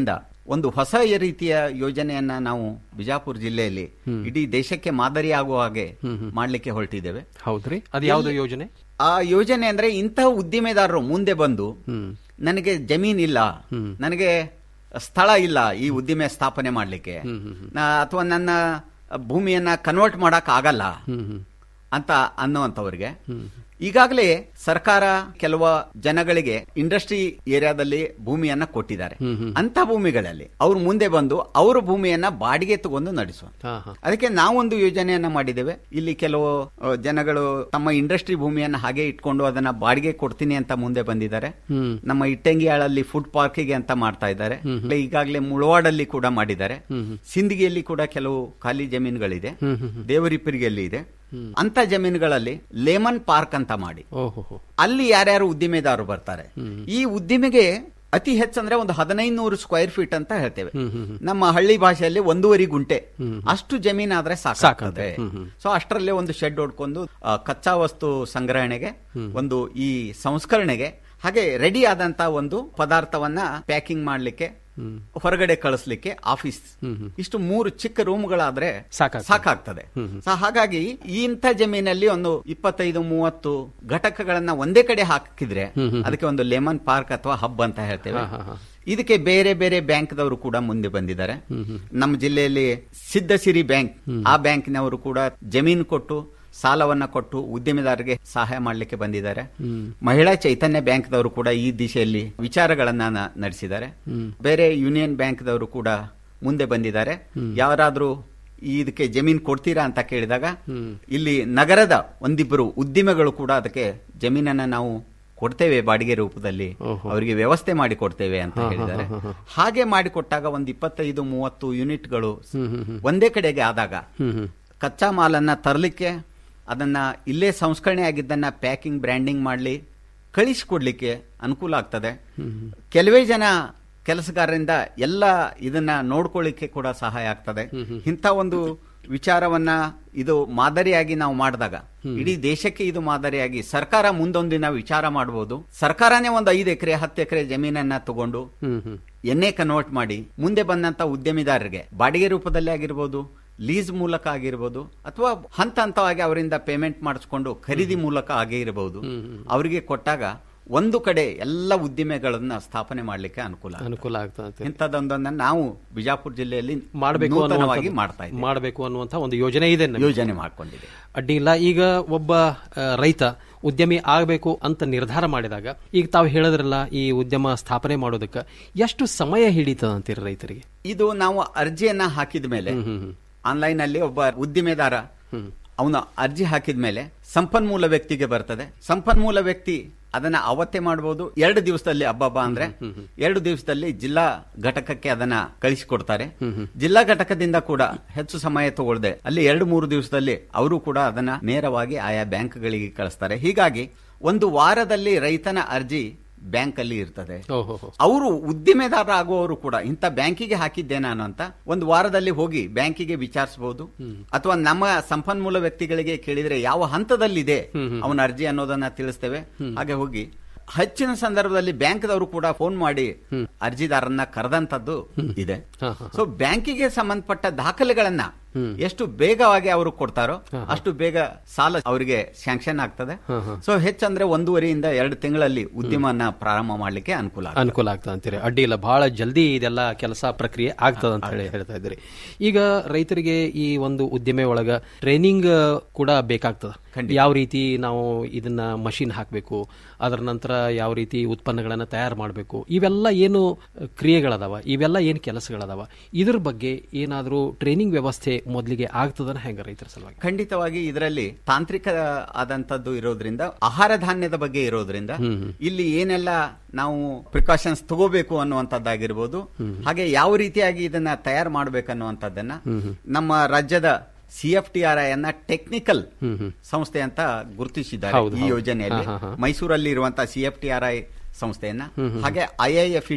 ಒಂದು ಹೊಸ ರೀತಿಯ ಯೋಜನೆಯನ್ನ ನಾವು ಬಿಜಾಪುರ ಜಿಲ್ಲೆಯಲ್ಲಿ ಇಡೀ ದೇಶಕ್ಕೆ ಮಾದರಿ ಆಗುವ ಹಾಗೆ ಮಾಡ್ಲಿಕ್ಕೆ ಹೊರಟಿದ್ದೇವೆ ಹೌದ್ರಿ ಅದು ಯಾವ್ದು ಎಲ್ಲಿ- ಯೋಜನೆ ಆ ಯೋಜನೆ ಅಂದ್ರೆ ಇಂತಹ ಉದ್ದಿಮೆದಾರರು ಮುಂದೆ ಬಂದು ನನಗೆ ಜಮೀನ್ ಇಲ್ಲ ನನಗೆ ಸ್ಥಳ ಇಲ್ಲ ಈ ಉದ್ದಿಮೆ ಸ್ಥಾಪನೆ ಮಾಡ್ಲಿಕ್ಕೆ ಅಥವಾ ನನ್ನ ಭೂಮಿಯನ್ನ ಕನ್ವರ್ಟ್ ಮಾಡಕ್ ಆಗಲ್ಲ ಅಂತ ಅನ್ನುವಂಥವ್ರಿಗೆ ಈಗಾಗಲೇ ಸರ್ಕಾರ ಕೆಲವು ಜನಗಳಿಗೆ ಇಂಡಸ್ಟ್ರಿ ಏರಿಯಾದಲ್ಲಿ ಭೂಮಿಯನ್ನ ಕೊಟ್ಟಿದ್ದಾರೆ ಅಂತ ಭೂಮಿಗಳಲ್ಲಿ ಅವ್ರು ಮುಂದೆ ಬಂದು ಅವ್ರ ಭೂಮಿಯನ್ನ ಬಾಡಿಗೆ ತಗೊಂಡು ನಡೆಸುವ ಅದಕ್ಕೆ ನಾವೊಂದು ಯೋಜನೆಯನ್ನ ಮಾಡಿದ್ದೇವೆ ಇಲ್ಲಿ ಕೆಲವು ಅ, ಜನಗಳು ತಮ್ಮ ಇಂಡಸ್ಟ್ರಿ ಭೂಮಿಯನ್ನ ಹಾಗೆ ಇಟ್ಕೊಂಡು ಅದನ್ನ ಬಾಡಿಗೆ ಕೊಡ್ತೀನಿ ಅಂತ ಮುಂದೆ ಬಂದಿದ್ದಾರೆ ನಮ್ಮ ಇಟ್ಟಂಗಿಯಾಳಲ್ಲಿ ಫುಡ್ ಪಾರ್ಕಿಗೆ ಅಂತ ಮಾಡ್ತಾ ಇದ್ದಾರೆ ಈಗಾಗಲೇ ಮುಳವಾಡಲ್ಲಿ ಕೂಡ ಮಾಡಿದ್ದಾರೆ ಸಿಂದಗಿಯಲ್ಲಿ ಕೂಡ ಕೆಲವು ಖಾಲಿ ಜಮೀನುಗಳಿದೆ ದೇವರಿಪ್ಪರಿಗೆಯಲ್ಲಿ ಇದೆ ಅಂತ ಜಮೀನುಗಳಲ್ಲಿ ಲೇಮನ್ ಪಾರ್ಕ್ ಅಂತ ಮಾಡಿ ಓಹೋ ಅಲ್ಲಿ ಯಾರ್ಯಾರು ಉದ್ದಿಮೆದಾರರು ಬರ್ತಾರೆ ಈ ಉದ್ದಿಮೆಗೆ ಅತಿ ಹೆಚ್ಚಂದ್ರೆ ಒಂದು ಹದಿನೈದು ಸ್ಕ್ವೇರ್ ಫೀಟ್ ಅಂತ ಹೇಳ್ತೇವೆ ನಮ್ಮ ಹಳ್ಳಿ ಭಾಷೆಯಲ್ಲಿ ಒಂದೂವರೆ ಗುಂಟೆ ಅಷ್ಟು ಜಮೀನಾದ್ರೆ ಸಾಕಾಗ್ತದೆ ಸೊ ಅಷ್ಟರಲ್ಲೇ ಒಂದು ಶೆಡ್ ಹೊಡ್ಕೊಂಡು ಆ, ಕಚ್ಚಾ ವಸ್ತು ಸಂಗ್ರಹಣೆಗೆ ಒಂದು ಈ ಸಂಸ್ಕರಣೆಗೆ ಹಾಗೆ ರೆಡಿ ಆದಂತ ಒಂದು ಪದಾರ್ಥವನ್ನ ಪ್ಯಾಕಿಂಗ್ ಮಾಡ್ಲಿಕ್ಕೆ ಹೊರಗಡೆ ಕಳಿಸ್ಲಿಕ್ಕೆ ಆಫೀಸ್ ಇಷ್ಟು ಮೂರು ಚಿಕ್ಕ ರೂಮ್ಗಳಾದ್ರೆ ಸಾಕಾಗ್ತದೆ ಸೊ ಹಾಗಾಗಿ ಈ ಇಂಥ ಜಮೀನಲ್ಲಿ ಒಂದು ಇಪ್ಪತ್ತೈದು ಮೂವತ್ತು ಘಟಕಗಳನ್ನ ಒಂದೇ ಕಡೆ ಹಾಕಿದ್ರೆ ಅದಕ್ಕೆ ಒಂದು ಲೆಮನ್ ಪಾರ್ಕ್ ಅಥವಾ ಹಬ್ ಅಂತ ಹೇಳ್ತೇವೆ ಇದಕ್ಕೆ ಬೇರೆ ಬೇರೆ ಬ್ಯಾಂಕ್ದವರು ಕೂಡ ಮುಂದೆ ಬಂದಿದ್ದಾರೆ ನಮ್ಮ ಜಿಲ್ಲೆಯಲ್ಲಿ ಸಿದ್ಧಸಿರಿ ಬ್ಯಾಂಕ್ ಆ ಬ್ಯಾಂಕಿನವರು ಕೂಡ ಜಮೀನು ಕೊಟ್ಟು ಸಾಲವನ್ನ ಕೊಟ್ಟು ಉದ್ಯಮಿದಾರರಿಗೆ ಸಹಾಯ ಮಾಡಲಿಕ್ಕೆ ಬಂದಿದ್ದಾರೆ ಮಹಿಳಾ ಚೈತನ್ಯ ಬ್ಯಾಂಕ್ದವರು ಕೂಡ ಈ ದಿಶೆಯಲ್ಲಿ ವಿಚಾರಗಳನ್ನ ನ- ನಡೆಸಿದ್ದಾರೆ ಬೇರೆ ಯೂನಿಯನ್ ಬ್ಯಾಂಕ್ದವರು ಕೂಡ ಮುಂದೆ ಬಂದಿದ್ದಾರೆ ಯಾರಾದ್ರೂ ಇದಕ್ಕೆ ಜಮೀನ್ ಕೊಡ್ತೀರಾ ಅಂತ ಕೇಳಿದಾಗ ಇಲ್ಲಿ ನಗರದ ಒಂದಿಬ್ಬರು ಉದ್ದಿಮೆಗಳು ಕೂಡ ಅದಕ್ಕೆ ಜಮೀನನ್ನ ನಾವು ಕೊಡ್ತೇವೆ ಬಾಡಿಗೆ ರೂಪದಲ್ಲಿ ಅವರಿಗೆ ವ್ಯವಸ್ಥೆ ಮಾಡಿ ಕೊಡ್ತೇವೆ ಅಂತ ಹೇಳಿದ್ದಾರೆ ಹಾಗೆ ಮಾಡಿಕೊಟ್ಟಾಗ ಒಂದು ಇಪ್ಪತ್ತೈದು ಮೂವತ್ತು ಯೂನಿಟ್ಗಳು ಒಂದೇ ಕಡೆಗೆ ಆದಾಗ ಕಚ್ಚಾ ಮಾಲನ್ನ ತರಲಿಕ್ಕೆ ಅದನ್ನ ಇಲ್ಲೇ ಸಂಸ್ಕರಣೆ ಆಗಿದ್ದನ್ನ ಪ್ಯಾಕಿಂಗ್ ಬ್ರ್ಯಾಂಡಿಂಗ್ ಮಾಡಲಿ ಕಳಿಸಿಕೊಡ್ಲಿಕ್ಕೆ ಅನುಕೂಲ ಆಗ್ತದೆ ಕೆಲವೇ ಜನ ಕೆಲಸಗಾರರಿಂದ ಎಲ್ಲ ಇದನ್ನ ನೋಡ್ಕೊಳ್ಳಿಕ್ಕೆ ಕೂಡ ಸಹಾಯ ಆಗ್ತದೆ ಇಂಥ ಒಂದು ವಿಚಾರವನ್ನ ಇದು ಮಾದರಿಯಾಗಿ ನಾವು ಮಾಡಿದಾಗ ಇಡೀ ದೇಶಕ್ಕೆ ಇದು ಮಾದರಿಯಾಗಿ ಸರ್ಕಾರ ಮುಂದೊಂದಿನ ವಿಚಾರ ಮಾಡಬಹುದು ಸರ್ಕಾರನೇ ಒಂದು ಐದು ಎಕರೆ ಹತ್ತು ಎಕರೆ ಜಮೀನನ್ನ ತಗೊಂಡು ಎನ್ನೆ ಕನ್ವರ್ಟ್ ಮಾಡಿ ಮುಂದೆ ಬಂದಂತ ಉದ್ಯಮಿದಾರರಿಗೆ ಬಾಡಿಗೆ ರೂಪದಲ್ಲಿ ಆಗಿರ್ಬೋದು ಲೀಸ್ ಮೂಲಕ ಆಗಿರ್ಬೋದು ಅಥವಾ ಹಂತ ಹಂತವಾಗಿ ಅವರಿಂದ ಪೇಮೆಂಟ್ ಮಾಡಿಸ್ಕೊಂಡು ಖರೀದಿ ಮೂಲಕ ಆಗೇ ಇರಬಹುದು ಅವರಿಗೆ ಕೊಟ್ಟಾಗ ಒಂದು ಕಡೆ ಎಲ್ಲ ಉದ್ದಿಮೆಗಳನ್ನ ಸ್ಥಾಪನೆ ಮಾಡ್ಲಿಕ್ಕೆ ಅನುಕೂಲ ಅನುಕೂಲ ಆಗ್ತದೆ ಇಂಥದ್ದೊಂದನ್ನ ನಾವು ಬಿಜಾಪುರ ಜಿಲ್ಲೆಯಲ್ಲಿ ಮಾಡಬೇಕು ನೂತನವಾಗಿ ಮಾಡ್ತಾ ಇದ್ದೀವಿ ಮಾಡಬೇಕು ಅನ್ನುವಂಥ ಒಂದು ಯೋಜನೆ ಇದೆ ನಮಗೆ. ಯೋಜನೆ ಮಾಡ್ಕೊಂಡಿದೆ ಅಡ್ಡಿ ಇಲ್ಲ ಈಗ ಒಬ್ಬ ಆ, ರೈತ ಉದ್ಯಮಿ ಆಗಬೇಕು ಅಂತ ನಿರ್ಧಾರ ಮಾಡಿದಾಗ ಈಗ ತಾವು ಹೇಳಿದ್ರಲ್ಲ ಈ ಉದ್ಯಮ ಸ್ಥಾಪನೆ ಮಾಡೋದಕ್ಕೆ ಎಷ್ಟು ಸಮಯ ಹಿಡಿತದ ಅಂತೀರಿ ರೈತರಿಗೆ ಇದು ನಾವು ಅರ್ಜಿಯನ್ನ ಹಾಕಿದ ಮೇಲೆ ಆನ್ಲೈನ್ ಅಲ್ಲಿ ಒಬ್ಬ ಉದ್ದಿಮೆದಾರ ಅವನ ಅರ್ಜಿ ಹಾಕಿದ ಮೇಲೆ ಸಂಪನ್ಮೂಲ ವ್ಯಕ್ತಿಗೆ ಬರ್ತದೆ ಸಂಪನ್ಮೂಲ ವ್ಯಕ್ತಿ ಅದನ್ನ ಅವತ್ತೇ ಮಾಡಬಹುದು ಎರಡು ದಿವಸದಲ್ಲಿ ಹಬ್ಬ ಅಂದ್ರೆ ಎರಡು ದಿವಸದಲ್ಲಿ ಜಿಲ್ಲಾ ಘಟಕಕ್ಕೆ ಅದನ್ನ ಕಳಿಸಿಕೊಡ್ತಾರೆ ಜಿಲ್ಲಾ ಘಟಕದಿಂದ ಕೂಡ ಹೆಚ್ಚು ಸಮಯ ತಗೊಳ್ಳದೆ ಅಲ್ಲಿ ಎರಡು ಮೂರು ದಿವಸದಲ್ಲಿ ಅವರು ಕೂಡ ಅದನ್ನ ನೇರವಾಗಿ ಆಯಾ ಬ್ಯಾಂಕ್ಗಳಿಗೆ ಕಳಿಸ್ತಾರೆ ಹೀಗಾಗಿ ಒಂದು ವಾರದಲ್ಲಿ ರೈತನ ಅರ್ಜಿ ಬ್ಯಾಂಕ್ ಅಲ್ಲಿ ಇರ್ತದೆ ಅವರು ಉದ್ದಿಮೆದಾರ ಆಗುವವರು ಕೂಡ ಇಂಥ ಬ್ಯಾಂಕಿಗೆ ಹಾಕಿದ್ದೆ ನಾನು ಅಂತ ಒಂದು ವಾರದಲ್ಲಿ ಹೋಗಿ ಬ್ಯಾಂಕಿಗೆ ವಿಚಾರಿಸಬಹುದು ಅಥವಾ ನಮ್ಮ ಸಂಪನ್ಮೂಲ ವ್ಯಕ್ತಿಗಳಿಗೆ ಕೇಳಿದ್ರೆ ಯಾವ ಹಂತದಲ್ಲಿದೆ ಅವನ ಅರ್ಜಿ ಅನ್ನೋದನ್ನ ತಿಳಿಸ್ತೇವೆ ಹಾಗೆ ಹೋಗಿ ಹೆಚ್ಚಿನ ಸಂದರ್ಭದಲ್ಲಿ ಬ್ಯಾಂಕ್ದವರು ಕೂಡ ಫೋನ್ ಮಾಡಿ ಅರ್ಜಿದಾರನ್ನ ಕರೆದಂತದ್ದು ಇದೆ ಸೊ ಬ್ಯಾಂಕಿಗೆ ಸಂಬಂಧಪಟ್ಟ ದಾಖಲೆಗಳನ್ನ ಎಷ್ಟು ಬೇಗವಾಗಿ ಅವರು ಕೊಡ್ತಾರೋ ಅಷ್ಟು ಬೇಗ ಸಾಲ ಅವರಿಗೆ ಸ್ಯಾಂಕ್ಷನ್ ಆಗ್ತದೆ ಸೊ ಹೆಚ್ಚಂದ್ರೆ ಒಂದೂವರೆಯಿಂದ ಎರಡು ತಿಂಗಳಲ್ಲಿ ಉದ್ಯಮನ ಪ್ರಾರಂಭ ಮಾಡ್ಲಿಕ್ಕೆ ಅನುಕೂಲ ಆಗ್ತದೆ. ಅನುಕೂಲ ಆಗ್ತದೆ ಅಂತೀರಿ ಅಡ್ಡಿ ಇಲ್ಲ ಬಹಳ ಜಲ್ದಿ ಇದೆಲ್ಲ ಕೆಲಸ ಪ್ರಕ್ರಿಯೆ ಆಗ್ತದ ಅಂತ ಹೇಳಿ ಹೇಳ್ತಾ ಇದ್ದೀರಿ ಈಗ ರೈತರಿಗೆ ಈ ಒಂದು ಉದ್ಯಮ ಒಳಗ ಟ್ರೈನಿಂಗ್ ಕೂಡ ಬೇಕಾಗ್ತದ ಯಾವ ರೀತಿ ನಾವು ಇದನ್ನ ಮಷಿನ್ ಹಾಕಬೇಕು ಅದರ ನಂತರ ಯಾವ ರೀತಿ ಉತ್ಪನ್ನಗಳನ್ನ ತಯಾರು ಮಾಡಬೇಕು ಇವೆಲ್ಲ ಏನು ಕ್ರಿಯೆಗಳದಾವ ಇವೆಲ್ಲ ಏನು ಕೆಲಸಗಳದಾವ ಇದ್ರ ಬಗ್ಗೆ ಏನಾದರೂ ಟ್ರೈನಿಂಗ್ ವ್ಯವಸ್ಥೆ ಮೊದಲಿಗೆ ಆಗ್ತದನ ಹೆಂಗ ರೈತರ ಸಲುವಾಗಿ ಖಂಡಿತವಾಗಿ ಇದರಲ್ಲಿ ತಾಂತ್ರಿಕ ಆದಂತದ್ದು ಇರೋದ್ರಿಂದ ಆಹಾರ ಧಾನ್ಯದ ಬಗ್ಗೆ ಇರೋದ್ರಿಂದ ಇಲ್ಲಿ ಏನೆಲ್ಲ ನಾವು ಪ್ರಿಕಾಷನ್ಸ್ ತಗೋಬೇಕು ಅನ್ನುವಂಥದ್ದಾಗಿರ್ಬೋದು ಹಾಗೆ ಯಾವ ರೀತಿಯಾಗಿ ಇದನ್ನ ತಯಾರು ಮಾಡ್ಬೇಕನ್ನುವಂಥದ್ದನ್ನ ನಮ್ಮ ರಾಜ್ಯದ C F T R I ಅನ್ನ ಟೆಕ್ನಿಕಲ್ ಸಂಸ್ಥೆ ಅಂತ ಗುರುತಿಸಿದ್ದಾರೆ ಹೌದು, ಈ ಹೌದು. ಯೋಜನೆಯಲ್ಲಿ ಹಾ, ಹಾ, ಹಾ. ಮೈಸೂರಲ್ಲಿ ಇರುವಂತಹ C F T R I ಸಂಸ್ಥೆಯನ್ನ ಹಾಗೆ I I F E T